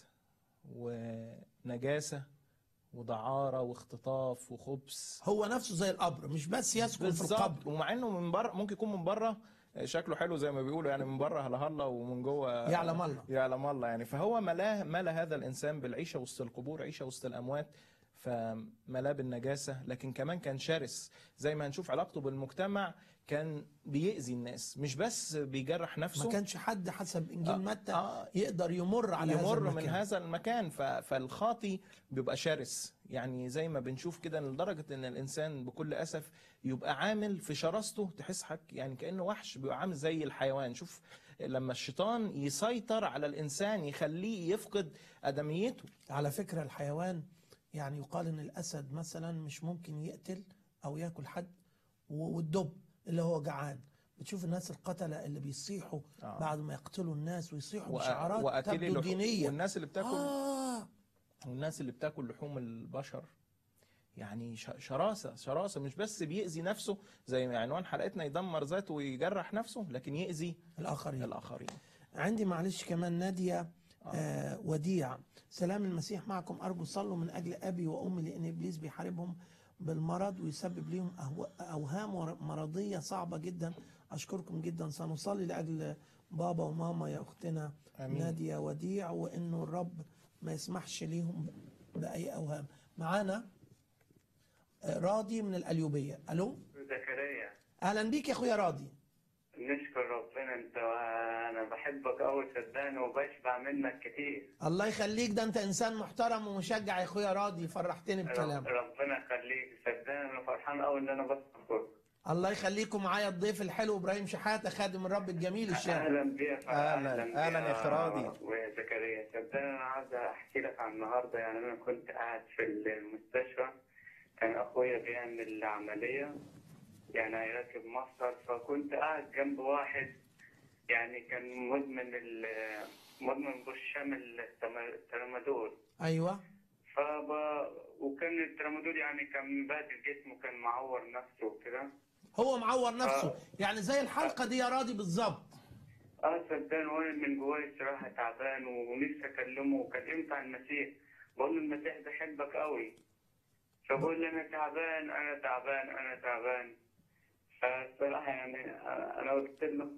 ونجاسة ودعارة واختطاف وخبث هو نفسه زي القبر مش بس يسكن في القبر بالظبط ومع انه من بره ممكن يكون من بره شكله حلو زي ما بيقولوا يعني من بره هلا هلا ومن جوه يعلم الله. يعلم الله يعني فهو ملاه ملا هذا الانسان بالعيشه وسط القبور عيشه وسط الاموات فملاه بالنجاسه لكن كمان كان شرس زي ما هنشوف علاقته بالمجتمع كان بيأذي الناس مش بس بيجرح نفسه ما كانش حد حسب انجيل آه، متى آه. يقدر يمر على هذا يمر من المكان. هذا المكان ف- فالخاطي بيبقى شرس يعني زي ما بنشوف كده لدرجة ان الانسان بكل اسف يبقى عامل في شراسته تحس حك يعني كأنه وحش بيبقى عامل زي الحيوان شوف لما الشيطان يسيطر على الانسان يخليه يفقد ادميته على فكرة الحيوان يعني يقال ان الاسد مثلا مش ممكن يقتل او ياكل حد و- والدب اللي هو جعان بتشوف الناس القتلة اللي بيصيحوا آه. بعد ما يقتلوا الناس ويصيحوا وأ- بشعارات واكلي تبدو اللحوم دينية والناس اللي بتاكل آه والناس اللي بتاكل لحوم البشر يعني ش- شراسة شراسة مش بس بيأذي نفسه زي ما عنوان حلقتنا يدمر ذاته ويجرح نفسه لكن يأذي الآخرين الآخرين عندي معلش كمان نادية آه وديع سلام المسيح معكم أرجو صلوا من أجل أبي وأمي لأن إبليس بيحاربهم بالمرض ويسبب لهم أهو- أوهام ور- مرضية صعبة جدا أشكركم جدا سنصلي لأجل بابا وماما يا أختنا آمين. نادية وديع وإنه الرب ما يسمحش ليهم بأي أوهام معانا آه، راضي من القليوبية ألو زكريا أهلا بيك يا أخويا راضي نشكر ربنا انت انا بحبك قوي صدقني وبشبع منك كتير الله يخليك ده أنت إنسان محترم ومشجع يا أخويا راضي فرحتني رب- بكلامك ربنا يخليك صدقني انا فرحان قوي ان انا بشكرك الله يخليكم معايا الضيف الحلو ابراهيم شحاته خادم الرب الجميل الشاب اهلا بيك أهلاً- أهلاً يا أخي راضي. ويا زكريا صدقني انا عايز احكي لك عن النهارده يعني انا كنت قاعد في المستشفى كان اخويا بيعمل عمليه يعني هيركب مفصل فكنت قاعد جنب واحد يعني كان مدمن ال مدمن برشام التم- الترامادول ايوه فب... وكان الترامادول يعني كان مبهدل جسمه كان معور نفسه وكده هو معور نفسه آه. يعني زي الحلقه دي يا راضي بالظبط اه صدقني وانا من جوايا الصراحه تعبان ونفسي اكلمه وكلمت عن المسيح بقول له المسيح بيحبك قوي فبقول لي انا تعبان انا تعبان انا تعبان فالصراحه يعني آه، انا قلت له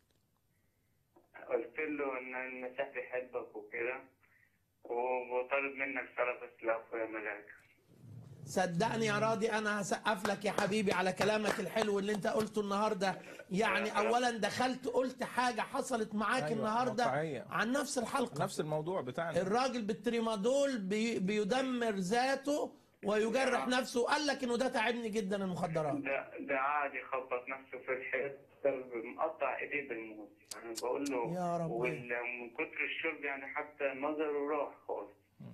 قلت له ان المسيح بيحبك وكده وطالب منك صلاه بس لاخويا ملاك صدقني يا راضي انا هسقف لك يا حبيبي على كلامك الحلو اللي انت قلته النهارده يعني اولا دخلت قلت حاجه حصلت معاك أيوة، النهارده واقعية. عن نفس الحلقه نفس الموضوع بتاعنا الراجل بالتريمادول بي بيدمر ذاته ويجرح نفسه وقال لك انه ده تعبني جدا المخدرات ده ده قاعد يخبط نفسه في الحيط مقطع ايديه بالموت يعني بقول له يا رب. ومن كتر الشرب يعني حتى نظره راح خالص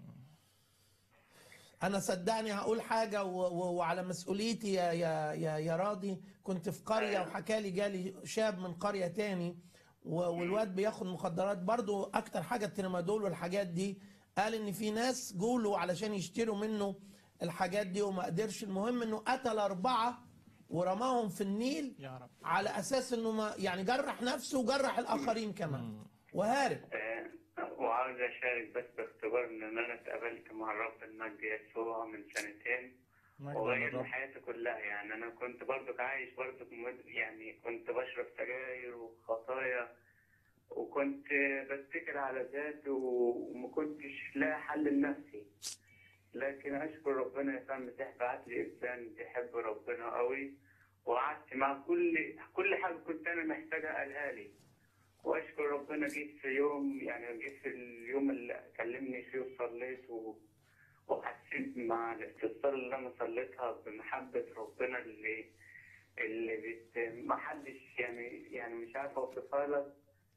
انا صدقني هقول حاجه و و وعلى مسؤوليتي يا يا يا, يا راضي كنت في قريه وحكى لي جالي شاب من قريه تاني و- والواد بياخد مخدرات برضو اكتر حاجه التريمادول والحاجات دي قال ان في ناس جولوا علشان يشتروا منه الحاجات دي وما قدرش المهم انه قتل اربعه ورماهم في النيل يا رب على اساس انه ما يعني جرح نفسه وجرح الاخرين كمان وهارب آه، وعاوز اشارك بس باختبار ان انا اتقابلت مع الرب المجد يسوع من سنتين مجد وغير للرب. لي حياتي كلها يعني انا كنت برضك عايش برضك مد- يعني كنت بشرب سجاير وخطايا وكنت بتكل على ذاتي وما كنتش لاقي حل لنفسي لكن اشكر ربنا يا سام مسيح بعت لي انسان بيحب ربنا قوي وقعدت مع كل كل حاجه كنت انا محتاجها قالها لي واشكر ربنا جيت في يوم يعني جيت في اليوم اللي كلمني فيه وصليت و... وحسيت مع الاستغفار اللي انا صليتها بمحبه ربنا اللي اللي بت... ما حدش يعني يعني مش عارف اوصفها لك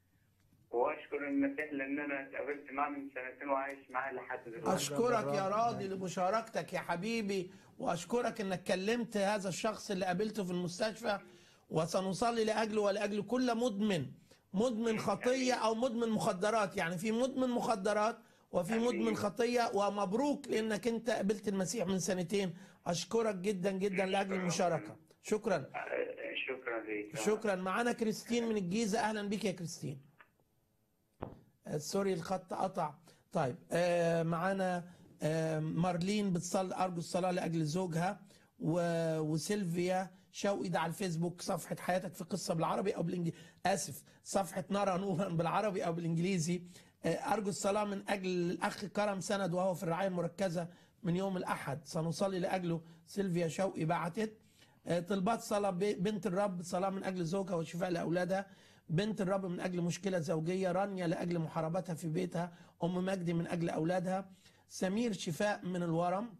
واشكر المسيح لان انا اتقابلت معاه من سنتين وعايش معاه لحد دلوقتي أشكرك يا راضي لمشاركتك يا حبيبي وأشكرك أنك كلمت هذا الشخص اللي قابلته في المستشفى وسنصلي لأجله ولأجل كل مدمن مدمن خطية أو مدمن مخدرات يعني في مدمن مخدرات وفي أمين. مدمن خطية ومبروك لأنك أنت قابلت المسيح من سنتين أشكرك جدا جدا لأجل المشاركة شكرا آه، شكرا ليك شكرا معانا كريستين من الجيزة أهلا بك يا كريستين آه، سوري الخط قطع طيب آه، معانا آه، مارلين بتصلي أرجو الصلاة لأجل زوجها و- وسيلفيا شوقي ده على الفيسبوك صفحة حياتك في قصة بالعربي أو بالإنجليزي آسف صفحة نرى نورا بالعربي أو بالإنجليزي آه، أرجو الصلاة من أجل الأخ كرم سند وهو في الرعاية المركزة من يوم الأحد سنصلي لأجله سيلفيا شوقي بعتت آه، طلبات صلاة ب- بنت الرب صلاة من أجل زوجها وشفاء لأولادها بنت الرب من أجل مشكلة زوجية رانيا لأجل محاربتها في بيتها أم مجدي من أجل أولادها سمير شفاء من الورم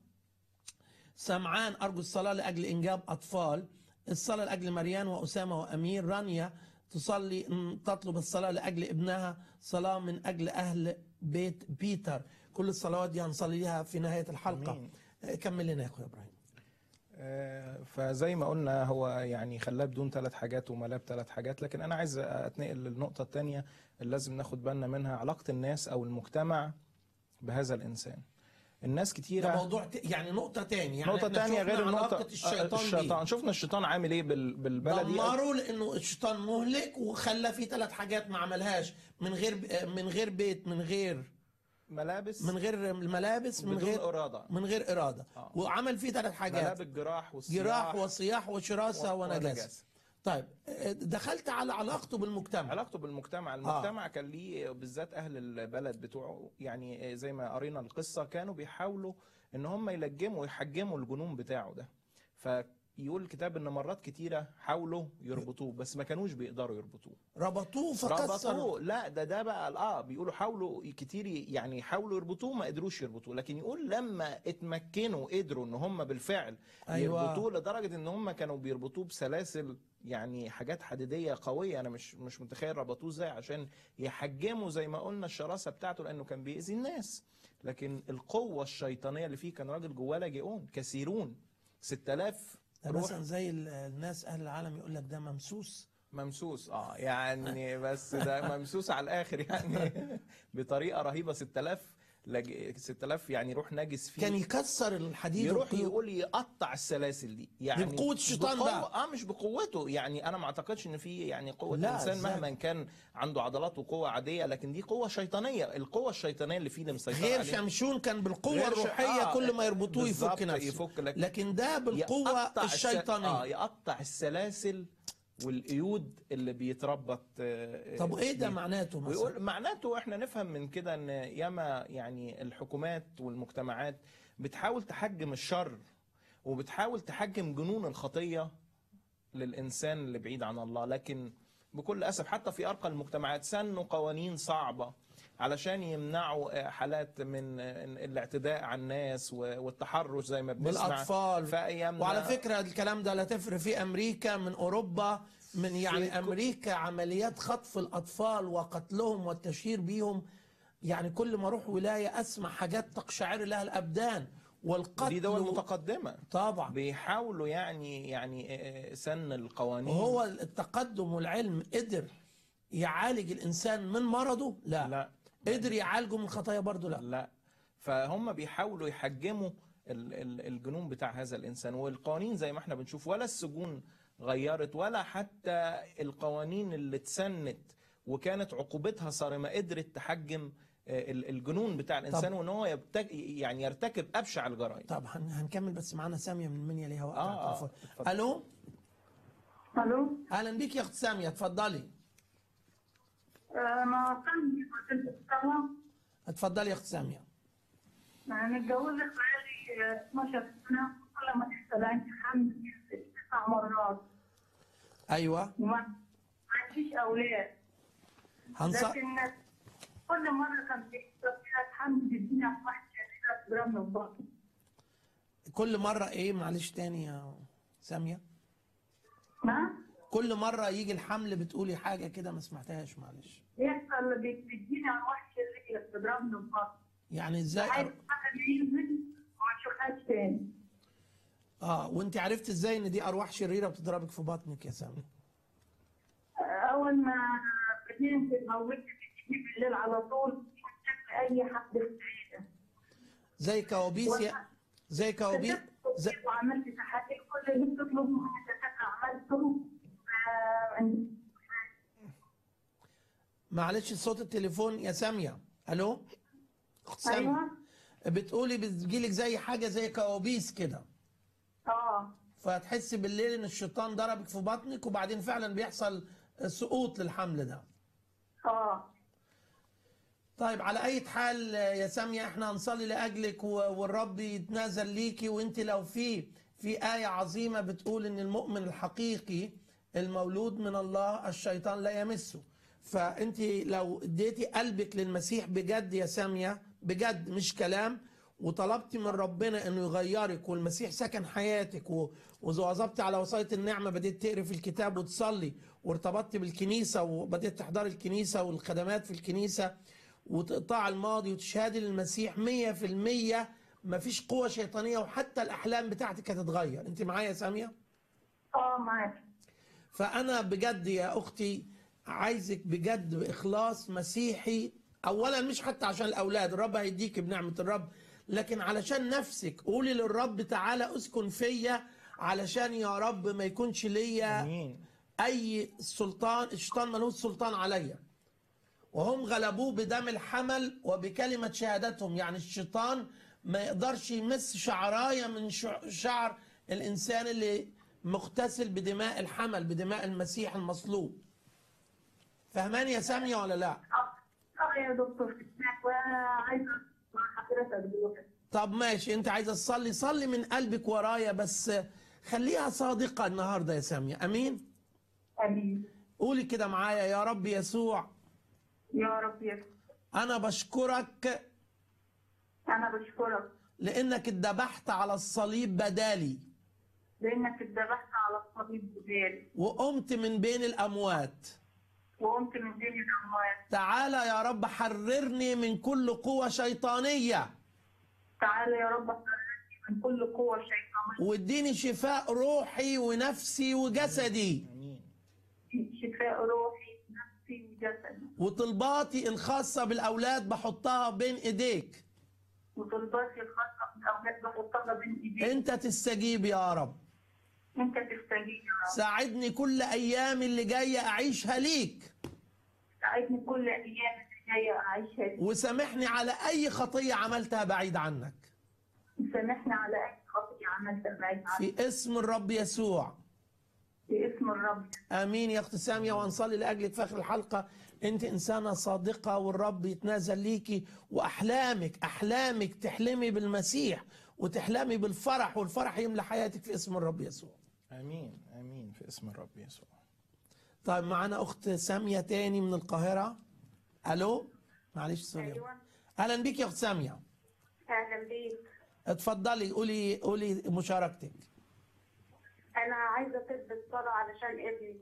سمعان أرجو الصلاة لأجل إنجاب أطفال الصلاة لأجل مريان وأسامة وأمير رانيا تصلي م، تطلب الصلاة لأجل ابنها صلاة من أجل أهل بيت بيتر كل الصلوات دي هنصلي لها في نهاية الحلقة أمين. آه، كمل لنا يا أخويا إبراهيم آه، فزي ما قلنا هو يعني خلاه بدون ثلاث حاجات وملاه بثلاث حاجات لكن انا عايز اتنقل للنقطه الثانيه اللي لازم ناخد بالنا منها علاقه الناس او المجتمع بهذا الانسان الناس ده كتيره موضوع ت... يعني نقطة تاني يعني نقطة إحنا تانية شفنا غير النقطة علاقة الشيطان, الشيطان شفنا الشيطان عامل ايه بال- دي بالبلدي دمروا لانه الشيطان مهلك وخلى فيه ثلاث حاجات ما عملهاش من غير من غير بيت من غير ملابس من غير ملابس من بدون غير إرادة من غير إرادة آه. وعمل فيه ثلاث حاجات ملابس جراح والصياح جراح وصياح وشراسة و- ونجاسة ونجاسة. طيب آه، دخلت على علاقته بالمجتمع علاقته بالمجتمع المجتمع كان ليه بالذات اهل البلد بتوعه يعني زي ما قرينا القصه كانوا بيحاولوا ان هم يلجموا ويحجموا الجنون بتاعه ده فيقول الكتاب ان مرات كتيره حاولوا يربطوه بس ما كانوش بيقدروا يربطوه ربطوه فكسر ربطوه لا ده ده بقى اه بيقولوا حاولوا كتير يعني حاولوا يربطوه ما قدروش يربطوه لكن يقول لما اتمكنوا قدروا ان هم بالفعل أيوة. يربطوه لدرجه ان هم كانوا بيربطوه بسلاسل يعني حاجات حديديه قويه انا مش مش متخيل ربطوه ازاي عشان يحجموا زي ما قلنا الشراسه بتاعته لانه كان بيأذي الناس لكن القوه الشيطانيه اللي فيه كان راجل جواه لاجئون كثيرون 6000 ده روح مثلا زي ال- الناس اهل العالم يقول لك ده ممسوس ممسوس اه يعني بس ده ممسوس على الاخر يعني بطريقه رهيبه 6000 لج... 6000 يعني روح نجس فيه كان يكسر الحديد يروح والقيود. يقول يقطع السلاسل دي يعني دي بقوة الشيطان بقوة- بقى. اه مش بقوته يعني انا ما اعتقدش ان في يعني قوه لا، الانسان إزاي؟ مهما كان عنده عضلات وقوه عاديه لكن دي قوه شيطانيه القوه الشيطانيه اللي فيه اللي مسيطره غير عليه. شمشون كان بالقوة غير ش- الروحية آه، كل ما يربطوه بالظبط، يفك نفسه يفك لك لكن ده بالقوة يقطع الس- الشيطانية اه يقطع السلاسل والقيود اللي بيتربط آه، طب وايه ده بيه. معناته مثلا ويقول معناته احنا نفهم من كده ان ياما يعني الحكومات والمجتمعات بتحاول تحجم الشر وبتحاول تحجم جنون الخطية للإنسان اللي بعيد عن الله لكن بكل أسف حتى في أرقى المجتمعات سنوا قوانين صعبة علشان يمنعوا آه، حالات من آه، الاعتداء على الناس و- والتحرش زي ما بنسمع بالاطفال في أيامنا وعلى فكره الكلام ده لا تفرق في امريكا من اوروبا من يعني كل- امريكا عمليات خطف الاطفال وقتلهم والتشهير بيهم يعني كل ما اروح ولايه اسمع حاجات تقشعر لها الابدان والقتل دي دول متقدمة طبعا بيحاولوا يعني يعني آه، سن القوانين وهو التقدم والعلم قدر يعالج الانسان من مرضه لا, لا قدر يعالجه من خطايا برضه لا لا فهم بيحاولوا يحجموا ال- ال- الجنون بتاع هذا الانسان والقوانين زي ما احنا بنشوف ولا السجون غيرت ولا حتى القوانين اللي اتسنت وكانت عقوبتها صارمه قدرت تحجم آه، ال- الجنون بتاع الانسان وان هو يبتك يعني يرتكب ابشع الجرائم طب هن- هنكمل بس معانا ساميه من منيا ليها وقت آه، على آه، التليفون اتفضل. الو الو اهلا بيك يا اخت ساميه اتفضلي انا سامي كنت بتكلم اتفضلي يا اخت ساميه انا متجوزه بقالي 12 سنه كل ما تحصل عندي حمل تسع مرات ايوه وما ما عنديش اولاد هنص... لكن كل مره كان بيحصل فيها حمل بيديني واحد شريرة جرام من بطن كل مره ايه معلش تاني يا ساميه ما كل مره يجي الحمل بتقولي حاجه كده ما سمعتهاش معلش بيحصل بي- بيديني واحد شريرة جرام من بطن يعني ازاي عايز حاجه ينزل وما اشوفهاش تاني اه وانت عرفت ازاي ان دي ارواح شريره بتضربك في بطنك يا ساميه اول ما بنام بتموتني بتجيني بالليل على طول وتشوف اي حد في العيله زي كوابيس يا زي كوابيس زي... وعملت تحاليل كل اللي بتطلبه من الدكاتره عملته آه، معلش صوت التليفون يا ساميه الو اخت ساميه ايوه بتقولي بتجيلك زي حاجه زي كوابيس كده اه فتحس بالليل ان الشيطان ضربك في بطنك وبعدين فعلا بيحصل سقوط للحمل ده اه طيب على اي حال يا ساميه احنا هنصلي لاجلك و- والرب يتنازل ليكي وانت لو في في ايه عظيمه بتقول ان المؤمن الحقيقي المولود من الله الشيطان لا يمسه فانت لو اديتي قلبك للمسيح بجد يا ساميه بجد مش كلام وطلبتي من ربنا انه يغيرك والمسيح سكن حياتك و- وواظبتي على وصايه النعمه بديت تقري في الكتاب وتصلي وارتبطتي بالكنيسه وبديت تحضري الكنيسه والخدمات في الكنيسه وتقطع الماضي وتشهدي للمسيح مية في المية مفيش قوة شيطانية وحتى الأحلام بتاعتك هتتغير أنت معايا يا سامية؟ اه معاك فأنا بجد يا أختي عايزك بجد بإخلاص مسيحي أولا مش حتى عشان الأولاد الرب هيديك بنعمة الرب لكن علشان نفسك قولي للرب تعالى اسكن فيا علشان يا رب ما يكونش ليا امين اي سلطان الشيطان ملوش سلطان عليا وهم غلبوه بدم الحمل وبكلمة شهادتهم يعني الشيطان ما يقدرش يمس شعراية من شع- شعر الإنسان اللي مغتسل بدماء الحمل بدماء المسيح المصلوب فهمان يا سامية ولا لا اه آه يا دكتور سمعت وانا عايزه مع حضرتك دلوقتي طب ماشي انت عايزة تصلي صلي من قلبك ورايا بس خليها صادقة النهاردة يا سامية أمين امين قولي كده معايا يا رب يسوع يا رب يسوع أنا بشكرك انا بشكرك لانك اتذبحت على الصليب بدالي لانك اتذبحت على الصليب بدالي وقمت من بين الاموات وقمت من بين الاموات تعالى يا رب حررني من كل قوة شيطانية تعالى يا رب حررني من كل قوه شيطانيه واديني شفاء روحي ونفسي وجسدي امين شفاء روحي نفسي وجسدي وطلباتي الخاصة بالأولاد بحطها بين إيديك وطلباتي الخاصه بالاولاد بحطها بين ايديك أنت تستجيب يا رب انت تستجيب يا رب ساعدني كل أيام اللي جاية أعيشها ليك ساعدني كل ايام اللي جايه اعيشها ليك وسامحني على أي خطية عملتها بعيد عنك سامحني على اي خطيه عملتها بعيد عنك في اسم الرب يسوع باسم الرب امين يا اخت ساميه وهنصلي لاجلك في اخر الحلقه انت انسانه صادقه والرب يتنازل ليكي واحلامك احلامك تحلمي بالمسيح وتحلمي بالفرح والفرح يملى حياتك في اسم الرب يسوع امين امين في اسم الرب يسوع طيب معانا اخت ساميه تاني من القاهره الو معلش سوري ايوه اهلا بيك يا اخت ساميه اهلا بيك اتفضلي قولي قولي مشاركتك انا عايزه طب الصلاه علشان ابني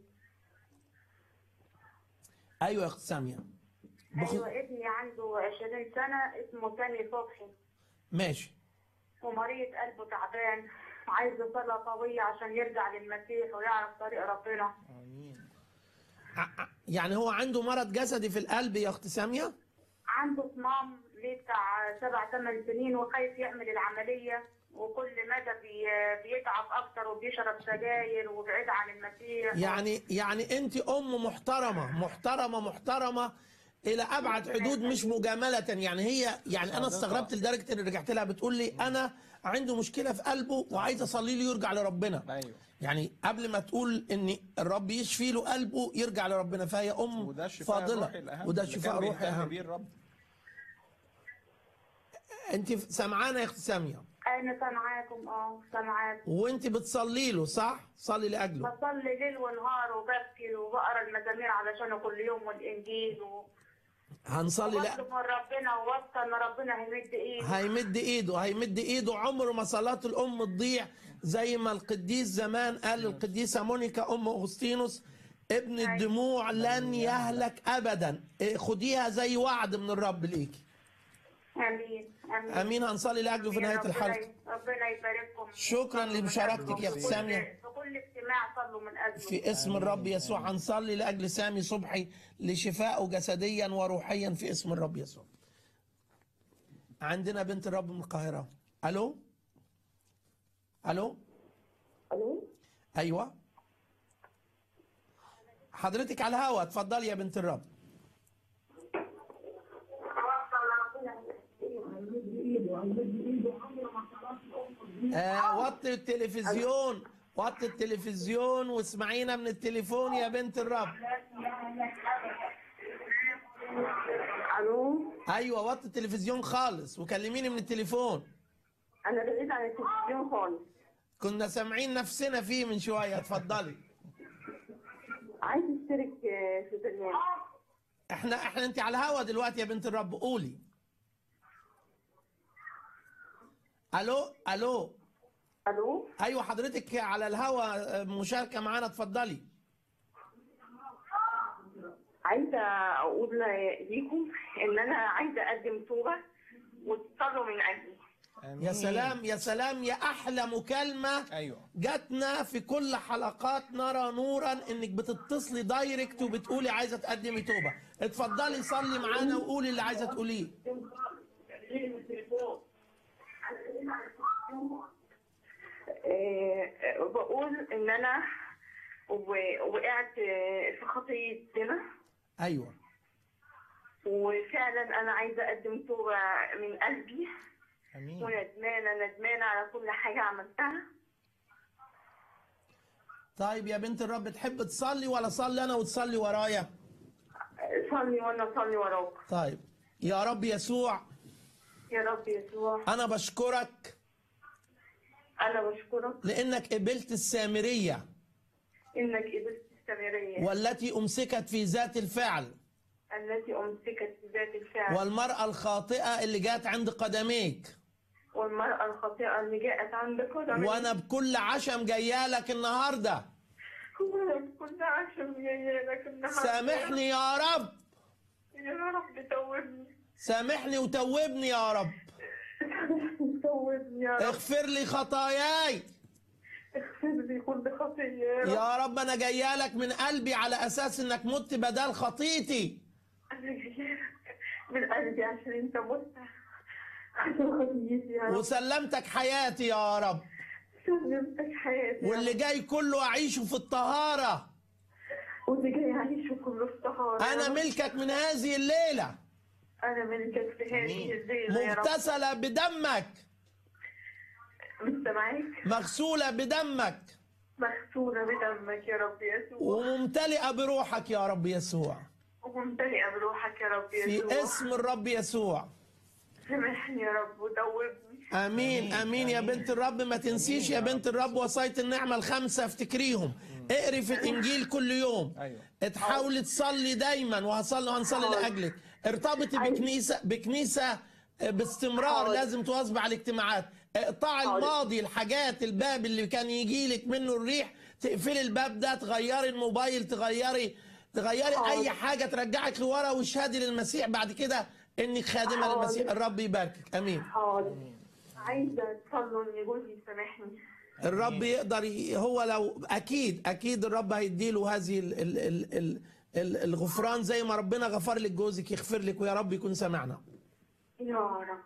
ايوه يا اخت ساميه بخ... ايوه ابني عنده 20 سنه اسمه سامي صبحي ماشي ومريض قلبه تعبان عايز صلاه قويه عشان يرجع للمسيح ويعرف طريق ربنا امين ع- ع- يعني هو عنده مرض جسدي في القلب يا اخت ساميه عنده صمام ليه بتاع سبع ثمان سنين وخايف يعمل العمليه وكل مدى بي بيتعب اكتر وبيشرب سجاير وبعيد عن المسيح يعني يعني انت ام محترمه محترمه محترمه الى ابعد حدود مش مجامله يعني هي يعني انا صادقة. استغربت لدرجه ان رجعت لها بتقول لي انا عنده مشكله في قلبه وعايز اصلي له يرجع لربنا ايوه يعني قبل ما تقول ان الرب يشفي له قلبه يرجع لربنا فهي ام وده الشفاء الروحي فاضله الاهم وده اللي الشفاء كان الروحي بيهتم اهم بيه الرب انت سمعانه يا اخت ساميه انا سامعاكم اه سامعاكم وانت بتصلي له صح صلي لاجله بصلي ليل ونهار وببكي وبقرا المزامير علشانه كل يوم والانجيل و... هنصلي لا وبطلب من ربنا وواثقه ان ربنا هيمد ايده هيمد ايده هيمد ايده عمر ما صلاة الام تضيع زي ما القديس زمان قال للقديسة مونيكا ام اغسطينوس ابن الدموع لن يهلك ابدا إيه، خديها زي وعد من الرب ليكي امين امين امين هنصلي لاجله في نهاية ربنا- الحلقة ربنا يبارككم شكراً لمشاركتك يا أخت في سامية. كل- في كل اجتماع صلوا من اجله في اسم الرب يسوع هنصلي لاجل سامي صبحي لشفائه جسديا وروحيا في اسم الرب يسوع عندنا بنت الرب من القاهرة الو الو الو ايوه حضرتك على الهوا اتفضلي يا بنت الرب آه وطي التلفزيون وطي التلفزيون واسمعينا من التليفون يا بنت الرب الو ايوه وطي التلفزيون خالص وكلميني من التليفون انا بعيد عن التلفزيون خالص كنا سامعين نفسنا فيه من شويه اتفضلي عايز اشترك آه، في برنامج احنا احنا انت على الهوا دلوقتي يا بنت الرب قولي الو الو الو ايوه حضرتك على الهوا مشاركه معانا اتفضلي عايزه اقول ليكم ان انا عايزه اقدم توبه وتصلوا من اجلي آمين. يا سلام يا سلام يا احلى مكالمه ايوه جاتنا في كل حلقات نرى نورا انك بتتصلي دايركت وبتقولي عايزه تقدمي توبه اتفضلي صلي معانا وقولي اللي عايزه تقوليه آه، آه، بقول ان انا و- وقعت آه، في خطيه زنا ايوه وفعلا انا عايزه اقدم توبه من قلبي امين وندمانه ندمانه على كل حاجه عملتها طيب يا بنت الرب تحب تصلي ولا صلي انا وتصلي ورايا صلي وانا صلي وراك طيب يا رب يسوع يا رب يسوع انا بشكرك انا بشكرك لانك قبلت السامريه انك قبلت السامريه والتي امسكت في ذات الفعل التي امسكت في ذات الفعل والمراه الخاطئه اللي جات عند قدميك والمراه الخاطئه اللي جاءت عند قدمي وانا بكل عشم جايالك النهارده وانا بكل عشم جايه لك النهارده سامحني يا رب يا رب توبني سامحني وتوبني يا رب توبني يا رب اغفر لي خطاياي اغفر لي كل خطيه يا رب يا رب انا جايالك من قلبي على اساس انك مت بدل خطيتي انا جايه لك من قلبي عشان انت مت عشان خطيتي يا رب وسلمتك حياتي يا رب سلمتك حياتي يا واللي رب. جاي كله اعيشه في الطهاره واللي جاي يعيش كله في طهاره يا انا رب. ملكك من هذه الليله انا ملكك في هذه الليله يا رب مغتسله بدمك انت معاك مغسوله بدمك مغسوله بدمك يا رب يسوع وممتلئه بروحك يا رب يسوع وممتلئه بروحك يا رب يسوع في اسم الرب يسوع سامحني يا رب وتوبني امين امين يا بنت الرب ما تنسيش يا بنت الرب وصايه النعمه الخمسه افتكريهم اقري في الانجيل كل يوم ايوه تحاولي تصلي دايما وهصلي وهنصلي حاضر. لاجلك ارتبطي بكنيسه بكنيسه باستمرار حاضر. لازم تواظبي على الاجتماعات اقطعي حاضر. الماضي الحاجات الباب اللي كان يجي لك منه الريح تقفلي الباب ده تغيري الموبايل تغيري تغيري حاضر. اي حاجه ترجعك لورا واشهدي للمسيح بعد كده انك خادمه حاضر. للمسيح الرب يباركك امين حاضر عايزه تصلوا ان جوزي يسامحني الرب يقدر ي- هو لو اكيد اكيد الرب هيديله هذه ال ال ال ال ال الغفران زي ما ربنا غفر لك جوزك يغفر لك ويا رب يكون سمعنا يا رب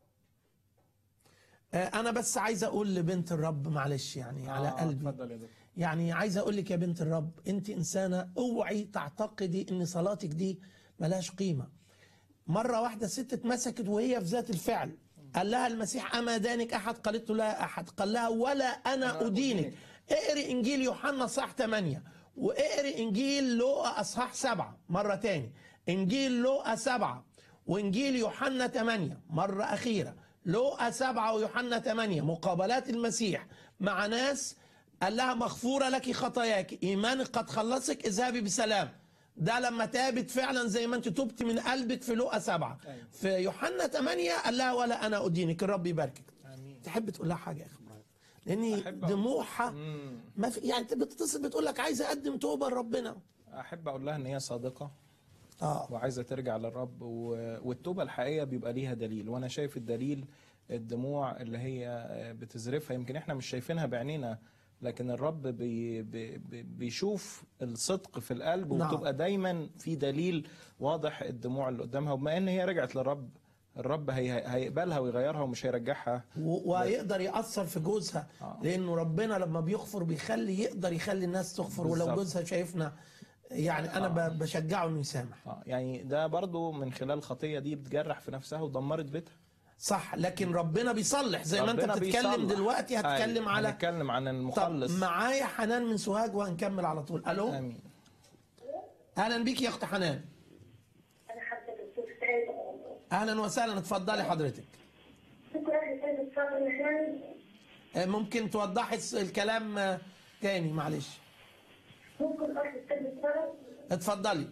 آه، انا بس عايز اقول لبنت الرب معلش يعني على آه، قلبي اتفضل يا دكتور يعني عايز اقول لك يا بنت الرب انت انسانه اوعي تعتقدي ان صلاتك دي ملهاش قيمه مره واحده ست اتمسكت وهي في ذات الفعل قال لها المسيح اما دانك احد قالت له لا احد قال لها ولا انا ادينك اقري انجيل يوحنا صح 8 واقري انجيل لوقا اصحاح 7 مره تاني انجيل لوقا 7 وانجيل يوحنا 8 مره اخيره لوقا 7 ويوحنا 8 مقابلات المسيح مع ناس قال لها مغفوره لك خطاياك ايمانك قد خلصك اذهبي بسلام ده لما تابت فعلا زي ما انت تبت من قلبك في لوقا 7 في يوحنا 8 قال لها ولا انا ادينك الرب يباركك امين تحب تقول لها حاجه يا اخي إبراهيم؟ لان أحب دموعها مم. ما في يعني انت بتتصل بتقول لك عايز اقدم توبه لربنا احب اقول لها ان هي صادقه اه وعايزه ترجع للرب و- والتوبه الحقيقيه بيبقى ليها دليل وانا شايف الدليل الدموع اللي هي بتزرفها يمكن احنا مش شايفينها بعينينا لكن الرب بي بي بي- بيشوف الصدق في القلب نعم. وبتبقى دايما في دليل واضح الدموع اللي قدامها وبما ان هي رجعت للرب الرب هي هيقبلها ويغيرها ومش هيرجعها و- ويقدر يأثر في جوزها آه. لأنه ربنا لما بيغفر بيخلي يقدر يخلي الناس تغفر ولو بالظبط. جوزها شايفنا يعني أنا آه. ب- بشجعه إنه يسامح آه، يعني ده برضو من خلال الخطيه دي بتجرح في نفسها ودمرت بيتها صح لكن ربنا بيصلح زي ما أنت ربنا بتتكلم بيصلح. دلوقتي هتتكلم أيوة، على هنتكلم عن طب المخلص معايا حنان من سوهاج وهنكمل على طول ألو امين أهلا بيك يا أخت حنان انا حابه الدكتور سعيد أهلا وسهلا اتفضلي حضرتك شكرا لسيد الصبر الرحمن آه، ممكن توضحي الس- الكلام آه، تاني معلش ممكن اخذ سيد الصبر اتفضلي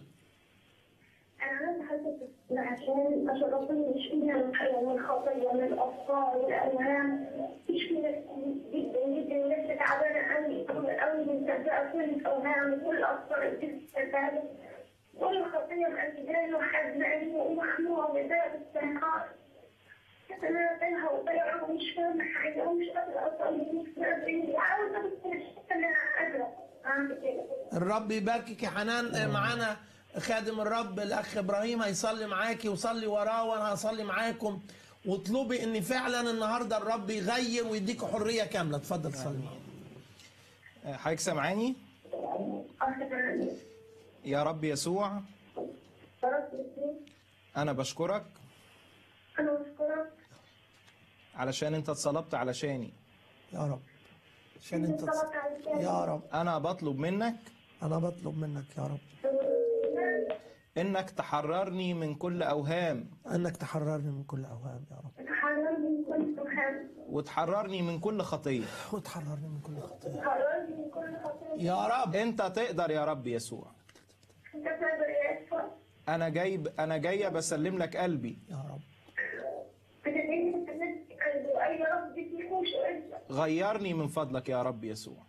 انا عندي حاجه عشان عشان ربنا يشفينا من الحياه من الخطيه من الافكار والاوهام يشفينا جدا جدا نفسي تعبانه قوي قوي قوي مصدقه كل الاوهام وكل الافكار اللي بتستفاد كل خطيه مأذياني وحزناني ومخنوقه ومتضايقه باستنكار انا تايهه وضايعه ومش فاهمه حاجه ومش قادره اصلي ومش قادره عاوزه بس ان انا قادره اعمل كده الرب يباركك يا حنان آه، معانا خادم الرب الاخ ابراهيم هيصلي معاكي وصلي وراه وانا هصلي معاكم واطلبي ان فعلا النهارده الرب يغير ويديك حريه كامله اتفضل صلي معانا حضرتك سامعاني أخذ يا رب يسوع فرص الاثنين انا بشكرك أنا أشكرك علشان انت اتصلبت علشاني يا رب عشان انت تص- طلبت عليك يا رب انا بطلب منك انا بطلب منك يا رب انك تحررني من كل اوهام انك تحررني من كل اوهام يا رب حررني من كل سبحان وتحررني من كل خطيه وتحررني من كل خطيه حررني من كل خطية يا رب انت تقدر يا رب يسوع أنت تقدر يا يسوع انا جاي انا جايه بسلم لك قلبي يا رب أنا جاي أتمسك قلبي وأي رب فيكوش أنت غيرني من فضلك يا رب يسوع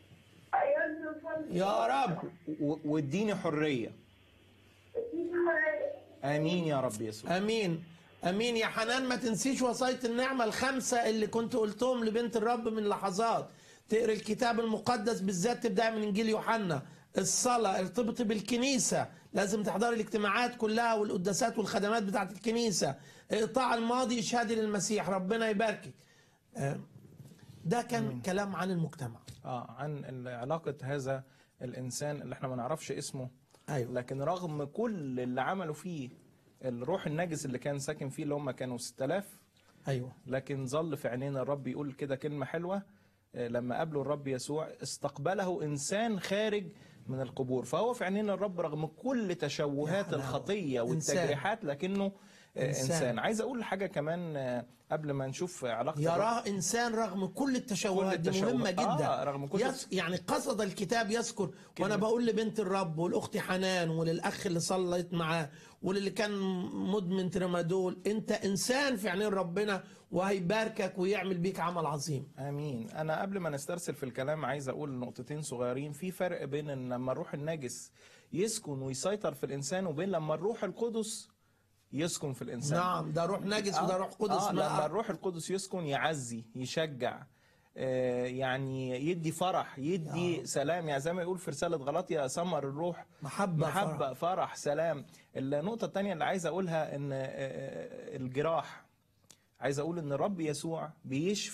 غيرني من فضلك يا رب و- واديني حريه اديني حرية امين يا رب يسوع امين امين يا حنان ما تنسيش وصايه النعمه الخمسه اللي كنت قلتهم لبنت الرب من لحظات تقرا الكتاب المقدس بالذات تبدا من انجيل يوحنا الصلاه ارتبطي بالكنيسه لازم تحضري الاجتماعات كلها والقداسات والخدمات بتاعت الكنيسه اقطاع الماضي اشهادي للمسيح ربنا يباركك آه، ده كان كلام عن المجتمع اه عن علاقه هذا الانسان اللي احنا ما نعرفش اسمه ايوه لكن رغم كل اللي عملوا فيه الروح النجس اللي كان ساكن فيه اللي هم كانوا 6000 ايوه لكن ظل في عينينا الرب يقول كده كلمة حلوة آه، لما قابله الرب يسوع استقبله إنسان خارج من القبور فهو في عينينا الرب رغم كل تشوهات حلاوة. الخطية إنسان. والتجريحات لكنه آه، إنسان. إنسان عايز أقول حاجة كمان آه، قبل ما نشوف علاقة الرب- يراه انسان رغم كل التشوهات كل دي التشوه- مهمه جدا آه، رغم كل- يس يعني قصد الكتاب يذكر وانا كلمة. بقول لبنت الرب والاخت حنان وللاخ اللي صليت معاه وللي كان مدمن ترامادول انت انسان في عينين ربنا وهيباركك ويعمل بيك عمل عظيم امين انا قبل ما نسترسل في الكلام عايز اقول نقطتين صغيرين في فرق بين ان لما الروح النجس يسكن ويسيطر في الانسان وبين لما الروح القدس يسكن في الانسان نعم ده روح نجس وده روح قدس آه لما ما الروح القدس يسكن يعزي يشجع آه يعني يدي فرح يدي سلام يعني زي ما يقول في رسالة غلطية ثمر الروح محبة، محبة فرح. فرح, فرح سلام النقطة الثانية اللي عايز أقولها إن آه، آه، الجراح عايز أقول إن الرب يسوع بيشفي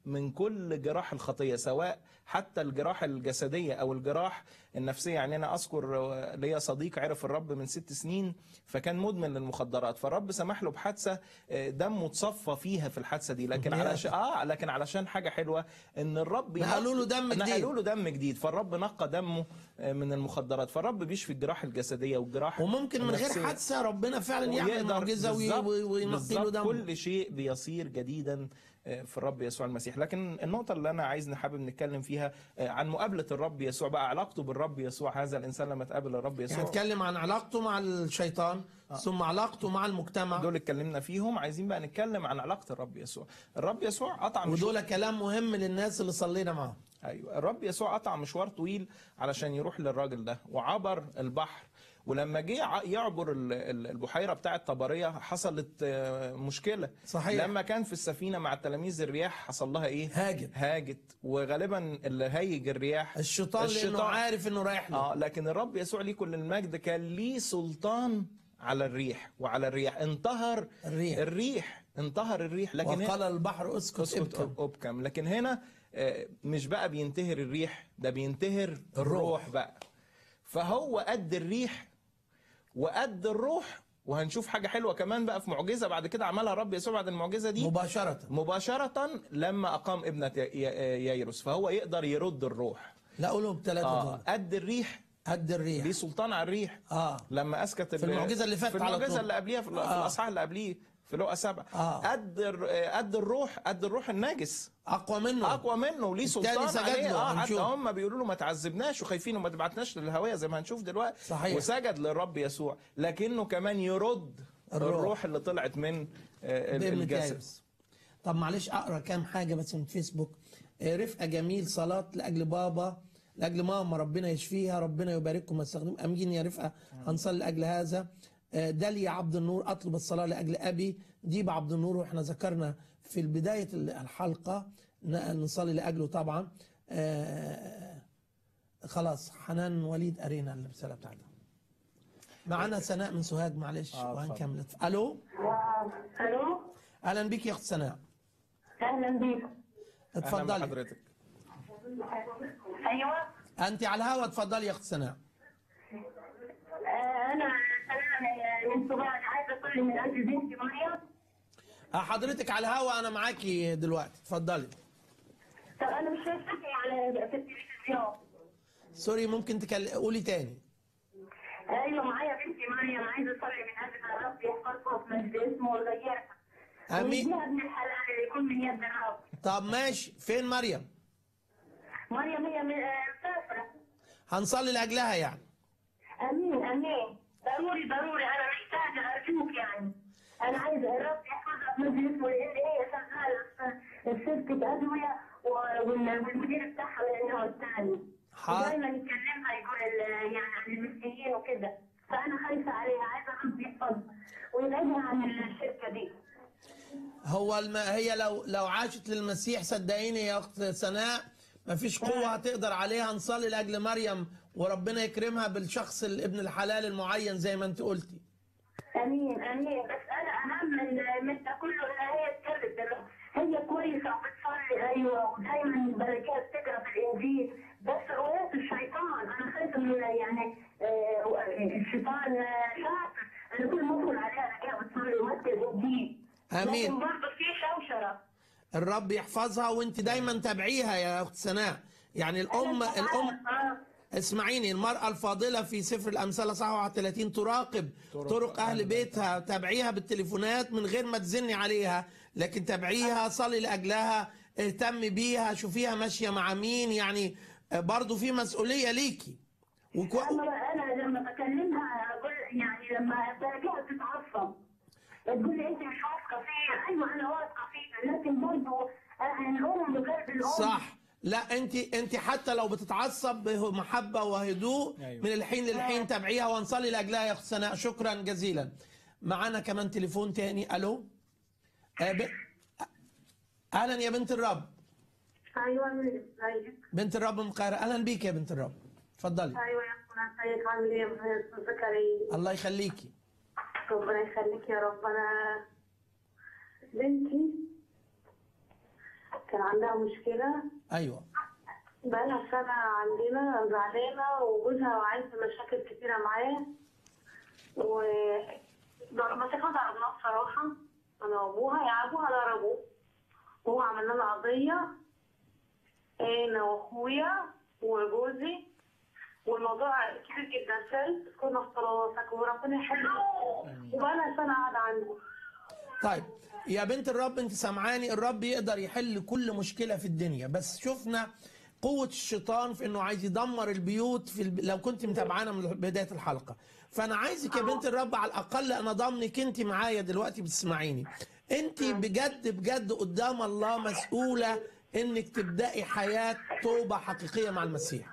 من كل جراح الخطيه سواء حتى الجراح الجسديه او الجراح النفسيه يعني انا اذكر آه، ليا صديق عرف الرب من ست سنين فكان مدمن للمخدرات فالرب سمح له بحادثه آه، دمه اتصفى فيها في الحادثه دي لكن يا. علشان اه لكن علشان حاجه حلوه ان الرب نقلوا له دم جديد. نقلوا له دم جديد فالرب نقى دمه آه، من المخدرات فالرب بيشفي الجراح الجسديه والجراح وممكن من غير النفسية. حادثه ربنا فعلا يعمل ويقدر معجزه وي- بالظبط- وي- وينقي له بالظبط دم كل شيء بيصير جديدا في الرب يسوع المسيح لكن النقطة اللي أنا عايز حابب نتكلم فيها عن مقابلة الرب يسوع بقى علاقته بالرب يسوع هذا الإنسان لما تقابل الرب يعني يسوع نتكلم عن علاقته مع الشيطان ثم علاقته مع المجتمع دول اتكلمنا فيهم عايزين بقى نتكلم عن علاقة الرب يسوع الرب يسوع قطع مشوار ودول كلام مهم للناس اللي صلينا معاهم ايوه الرب يسوع قطع مشوار طويل علشان يروح للراجل ده وعبر البحر ولما جه ع- يعبر ال- ال- البحيره بتاعه طبريه حصلت آه، مشكله صحيح. لما كان في السفينه مع التلاميذ الرياح حصل لها ايه هاجت. هاجت وغالبا اللي هايج الرياح الشيطان, لانه الشيطان. عارف انه رايح له اه لكن الرب يسوع ليه كل المجد كان ليه سلطان على الريح وعلى الريح انتهر الريح. الريح انتهر الريح لكن هنا- وقال البحر اسكت اسكت ابكم ابكم لكن هنا آه، مش بقى بينتهر الريح ده بينتهر الروح. الروح بقى فهو قد الريح وقد الروح وهنشوف حاجه حلوه كمان بقى في معجزه بعد كده عملها الرب يسوع بعد المعجزه دي مباشره مباشره لما اقام ابنه ي- ي- ييروس فهو يقدر يرد الروح لا قولهم بثلاثه اه دول قد الريح قد الريح ليه سلطان على الريح اه لما اسكت في المعجزة اللي فاتت في على المعجزه طول. اللي قبليها في, ال- في آه. الاصحاح اللي قبليه في لقا سبعه آه. قد الر- قد الروح قد الروح النجس اقوى منه اقوى منه وليه التاني سلطان سجد عليه له، اه حتى هنشوف. هم بيقولوا له ما تعذبناش وخايفين وما تبعتناش للهويه زي ما هنشوف دلوقتي صحيح. وسجد للرب يسوع لكنه كمان يرد الروح. الروح, الروح اللي طلعت من آه، ال- بابن الجسد تايرس طب معلش اقرا كام حاجه بس من فيسبوك آه، رفقه جميل صلاه لاجل بابا لاجل ماما ربنا يشفيها ربنا يبارككم ويستخدم امين يا رفقه هنصلي لاجل هذا آه، داليا عبد النور اطلب الصلاه لاجل ابي ديب عبد النور واحنا ذكرنا في بدايه الحلقه ن- نصلي لاجله طبعا آه، خلاص حنان وليد قرينا الرساله بتاعتها معانا سناء من سوهاج معلش آه، وهنكمل الو الو اهلا بيك يا اخت سناء اهلا بيك اهلا اتفضلي بحضرتك ايوه انت على الهوا اتفضلي يا اخت سناء آه، انا انا من سوهاج عايزه اصلي من اجل بنتي مريم آه، حضرتك على الهوا انا معاكي دلوقتي اتفضلي طب انا مش شايفتك على في التلفزيون سوري ممكن تكل... قولي تاني ايوه معايا بنتي مريم عايزه اصلي من اجل الرب يحفظها في مجد اسمه ويغيرها امين ويديها ابن الحلال اللي يكون من يد الرب طب ماشي فين مريم مريم هي من- آه، مسافره هنصلي لاجلها يعني امين امين ضروري ضروري انا محتاجه ارجوك يعني انا عايزه الرب يحفظها في مجد اسمه لان هي شغاله في شركه ادويه و- وال- والمدير بتاعها من النوع الثاني حاضر. دايما يكلمها يقول ال- يعني عن المسيحيين وكده فانا خايفه عليها عايزه الرب يحفظها ويبعدها عن الشركه دي هو الم... هي لو لو عاشت للمسيح صدقيني يا اخت سناء مفيش قوه هتقدر عليها نصلي لاجل مريم وربنا يكرمها بالشخص الابن الحلال المعين زي ما انت قلتي امين امين بس انا اهم من من ده كله ان هي تكرر الرب هي كويسه وبتصلي ايوه ودايما بركات تقرا في الانجيل بس رؤيات الشيطان انا خايفه من يعني آه، الشيطان آه، شاطر انا كل ما ادخل عليها الاقيها بتصلي وقت الانجيل آمين. لكن برضه في شوشره الرب يحفظها وانت دايما تابعيها يا اخت سناء يعني الام الام آه. اسمعيني المرأة الفاضلة في سفر الأمثال صح 31 تراقب طرق أهل بيتها تابعيها بالتليفونات من غير ما تزني عليها لكن تابعيها صلي لأجلها اهتم بيها شوفيها ماشية مع مين يعني برضو في مسؤولية ليكي وكو... انا انا لما بكلمها اقول يعني لما بلاقيها بتتعصب تقول لي انت مش واثقه فيا ايوه انا واثقه فيك لكن برضه الام بقلب الام صح لا انت انت حتى لو بتتعصب بمحبه وهدوء أيوة. من الحين للحين تابعيها ونصلي لاجلها يا اخت سناء شكرا جزيلا معانا كمان تليفون تاني الو آه ب... اهلا يا بنت الرب ايوه ازيك بنت الرب من القاهره اهلا بيك يا بنت الرب اتفضلي ايوه يا اخونا ازيك عامل ايه يا استاذ زكريا الله يخليكي ربنا يخليك يا رب انا بنتي كان عندها مشكلة ايوه بقالها سنة عندنا زعلانة وجوزها عايز مشاكل كتيرة معاه و مسكنا ضربناه بصراحة أنا وأبوها يا أبوها ضربوه وهو عمل لنا قضية أنا وأخويا وجوزي والموضوع كبير جدا سلت كنا في طلاسك وربنا يحله وبقالها سنة قاعدة عنده طيب يا بنت الرب انت سامعاني الرب يقدر يحل كل مشكله في الدنيا بس شفنا قوة الشيطان في انه عايز يدمر البيوت في الب... لو كنت متابعانا من بداية الحلقة فانا عايزك يا بنت الرب على الاقل انا ضامنك انت معايا دلوقتي بتسمعيني انت بجد بجد قدام الله مسؤولة انك تبدأي حياة توبة حقيقية مع المسيح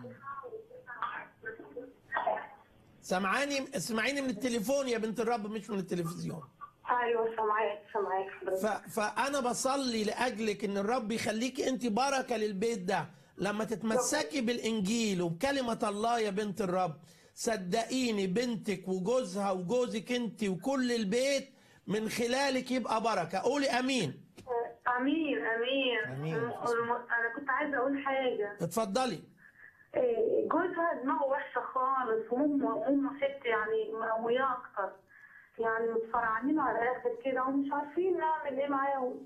سامعاني اسمعيني من التليفون يا بنت الرب مش من التلفزيون أيوة سامعاك سامعاك ف... حضرتك فانا بصلي لاجلك ان الرب يخليكي انت بركه للبيت ده لما تتمسكي بالانجيل وبكلمه الله يا بنت الرب صدقيني بنتك وجوزها وجوزك انت وكل البيت من خلالك يبقى بركه قولي امين أمين أمين أمين. أنا كنت عايزة أقول حاجة اتفضلي إيه، جوزها دماغه وحشة خالص وأمه أمه ست يعني مقوياه أكتر يعني متفرعنين على الآخر كده ومش عارفين نعمل إيه معاهم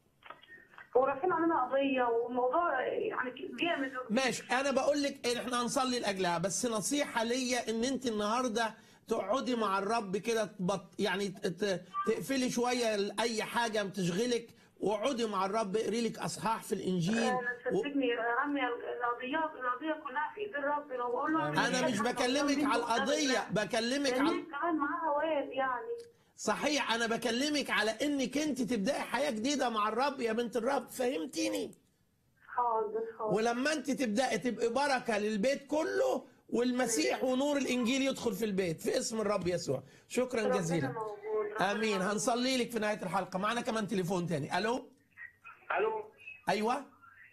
ورافعين علينا قضية والموضوع يعني جامد ماشي انا بقول لك إن احنا هنصلي لاجلها بس نصيحه ليا ان انت النهارده تقعدي مع الرب كده تبط يعني ت- ت- تقفلي شويه اي حاجه بتشغلك واقعدي مع الرب اقري لك اصحاح في الانجيل أنا و... صدقني رامية القضيات القضية كلها في إيد الرب لو بقول له انا مش بكلمك على القضيه بكلمك على لأن كمان معاها واد يعني صحيح انا بكلمك على انك انت تبداي حياه جديده مع الرب يا بنت الرب فهمتيني حاضر حاضر ولما انت تبداي تبقي بركه للبيت كله والمسيح ونور الانجيل يدخل في البيت في اسم الرب يسوع شكرا ربنا جزيلا موجود ربنا امين موجود. هنصلي لك في نهايه الحلقه معنا كمان تليفون تاني الو الو ايوه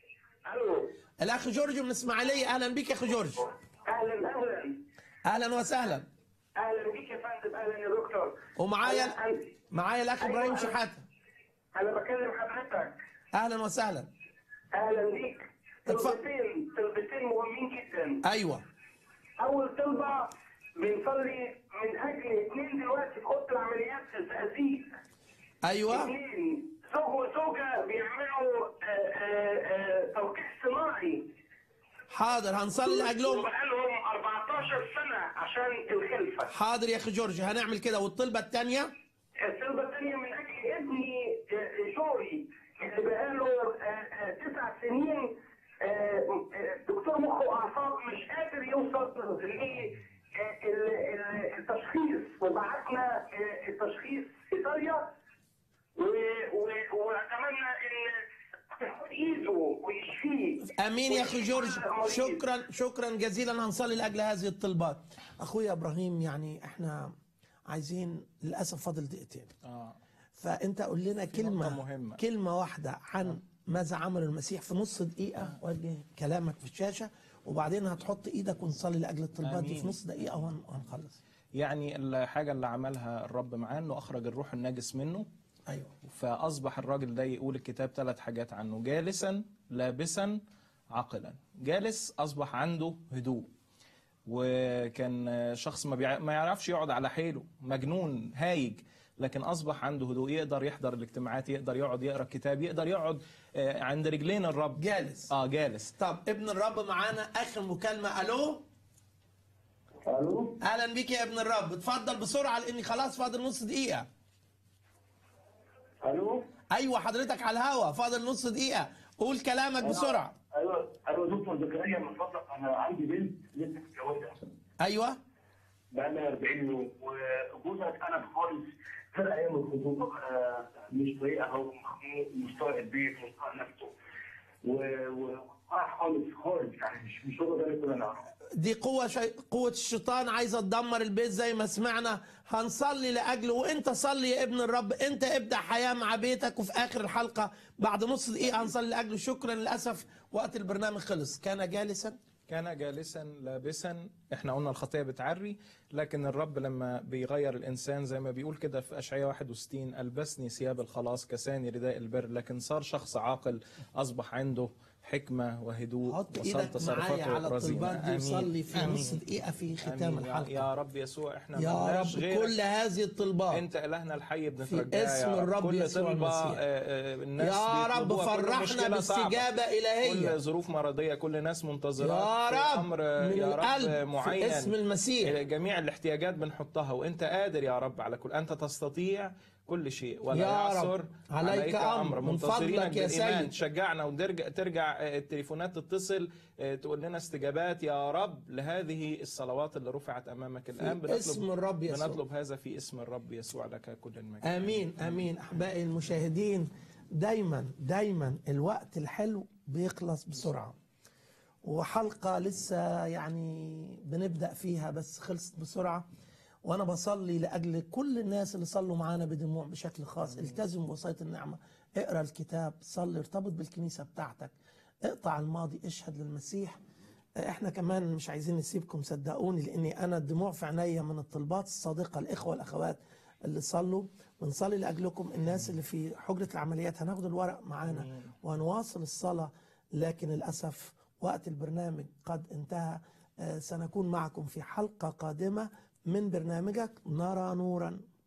الو الاخ جورج من اسماعيليه اهلا بك يا اخ جورج اهلا اهلا اهلا وسهلا اهلا بك يا فندم اهلا يا دكتور ومعايا أنا- معايا الاخ ابراهيم شحاته انا بكلم حضرتك اهلا وسهلا اهلا بيك اتفضل. طلبتين طلبتين مهمين جدا ايوه اول طلبه بنصلي من اجل اثنين دلوقتي في اوضه العمليات في الزقازيق ايوه اثنين زوج وزوجه بيعملوا آه، آه، آه، توقيع صناعي حاضر هنصلي لاجلهم وبقالهم 14 سنه عشان الخلفه حاضر يا اخي جورج هنعمل كده والطلبه الثانيه الطلبة الثانية من أجل ابني آه، جوري اللي بقاله آه، آه، تسع سنين آه، آه، دكتور مخ وأعصاب مش قادر يوصل للتشخيص وبعتنا آه، التشخيص إيطاليا و- و- وأتمنى إن تحط إيده ويشفيه امين يا اخي جورج مريض. شكرا شكرا جزيلا هنصلي لاجل هذه الطلبات اخويا ابراهيم يعني احنا عايزين للاسف فاضل دقيقتين اه فانت قول لنا كلمه مهمة. كلمه واحده عن ماذا عمل المسيح في نص دقيقه وجه كلامك في الشاشه وبعدين هتحط ايدك ونصلي لاجل الطلبات دي آمين. في نص دقيقه وهن- وهنخلص يعني الحاجه اللي عملها الرب معاه انه اخرج الروح النجس منه ايوه فاصبح الراجل ده يقول الكتاب ثلاث حاجات عنه جالسا لابسا عاقلا جالس اصبح عنده هدوء وكان شخص ما, بيع... ما يعرفش يقعد على حيله مجنون هايج لكن اصبح عنده هدوء يقدر يحضر الاجتماعات يقدر يقعد يقرا كتاب يقدر يقعد آه، عند رجلين الرب جالس اه جالس طب ابن الرب معانا اخر مكالمه الو ألو اهلا بيك يا ابن الرب اتفضل بسرعه لاني خلاص فاضل نص دقيقه ألو ايوه حضرتك على الهوا فاضل نص دقيقه قول كلامك بسرعه أيوه أيوه دكتور زكريا من فضلك أنا عندي بنت لسه متجوزة ايوه بقى لها 40 يوم وجوزها اتقلب خالص فرق ايام الخطوبه بقى مش طايقها هو مخنوق مش طايق البيت مش طايق نفسه و و- وقع خالص خالص يعني مش مش هو ده اللي كنا نعرفه دي قوة شي... قوة الشيطان عايزة تدمر البيت زي ما سمعنا هنصلي لأجله وانت صلي يا ابن الرب انت ابدأ حياة مع بيتك وفي آخر الحلقة بعد نص دقيقة هنصلي لأجله شكرا للأسف وقت البرنامج خلص كان جالسا كان جالسا لابسا احنا قلنا الخطيه بتعري لكن الرب لما بيغير الانسان زي ما بيقول كده في اشعياء 61 البسني ثياب الخلاص كساني رداء البر لكن صار شخص عاقل اصبح عنده حكمه وهدوء حط وصار ايدك معايا تصرفاته على رزينة. الطلبات دي آمين. وصلي في آمين. نص دقيقه في ختام آمين. يا- الحلقه يا رب يسوع احنا يا ملناش رب غيرك. كل هذه الطلبات انت الهنا الحي بنترجاه اسم يا رب. الرب كل يسوع طلبه المسيح. آه، آه، الناس يا رب بيطلبوها، كل فرحنا مشكلة صعبة. باستجابه الهيه كل ظروف مرضيه كل ناس منتظره يا في رب امر من يا رب القلب معين في اسم المسيح جميع الاحتياجات بنحطها وانت قادر يا رب على كل انت تستطيع كل شيء ولا يا رب. يعثر عليك أمر. من منتظرينك فضلك يا بالإيمان. سيد. تشجعنا وترجع ترجع آه، التليفونات تتصل آه، تقول لنا استجابات يا رب لهذه الصلوات اللي رفعت امامك الان في اسم الرب يسوع بنطلب هذا في اسم الرب يسوع لك كل المجد امين امين احبائي المشاهدين دايما دايما الوقت الحلو بيخلص بسرعه وحلقه لسه يعني بنبدا فيها بس خلصت بسرعه وانا بصلي لاجل كل الناس اللي صلوا معانا بدموع بشكل خاص التزم بوصيه النعمه اقرا الكتاب صلي ارتبط بالكنيسه بتاعتك اقطع الماضي اشهد للمسيح احنا كمان مش عايزين نسيبكم صدقوني لاني انا الدموع في عينيا من الطلبات الصادقه الاخوه والاخوات اللي صلوا بنصلي لاجلكم الناس اللي في حجره العمليات هناخد الورق معانا وهنواصل الصلاه لكن للاسف وقت البرنامج قد انتهى آه، سنكون معكم في حلقه قادمه من برنامجك نرى نورا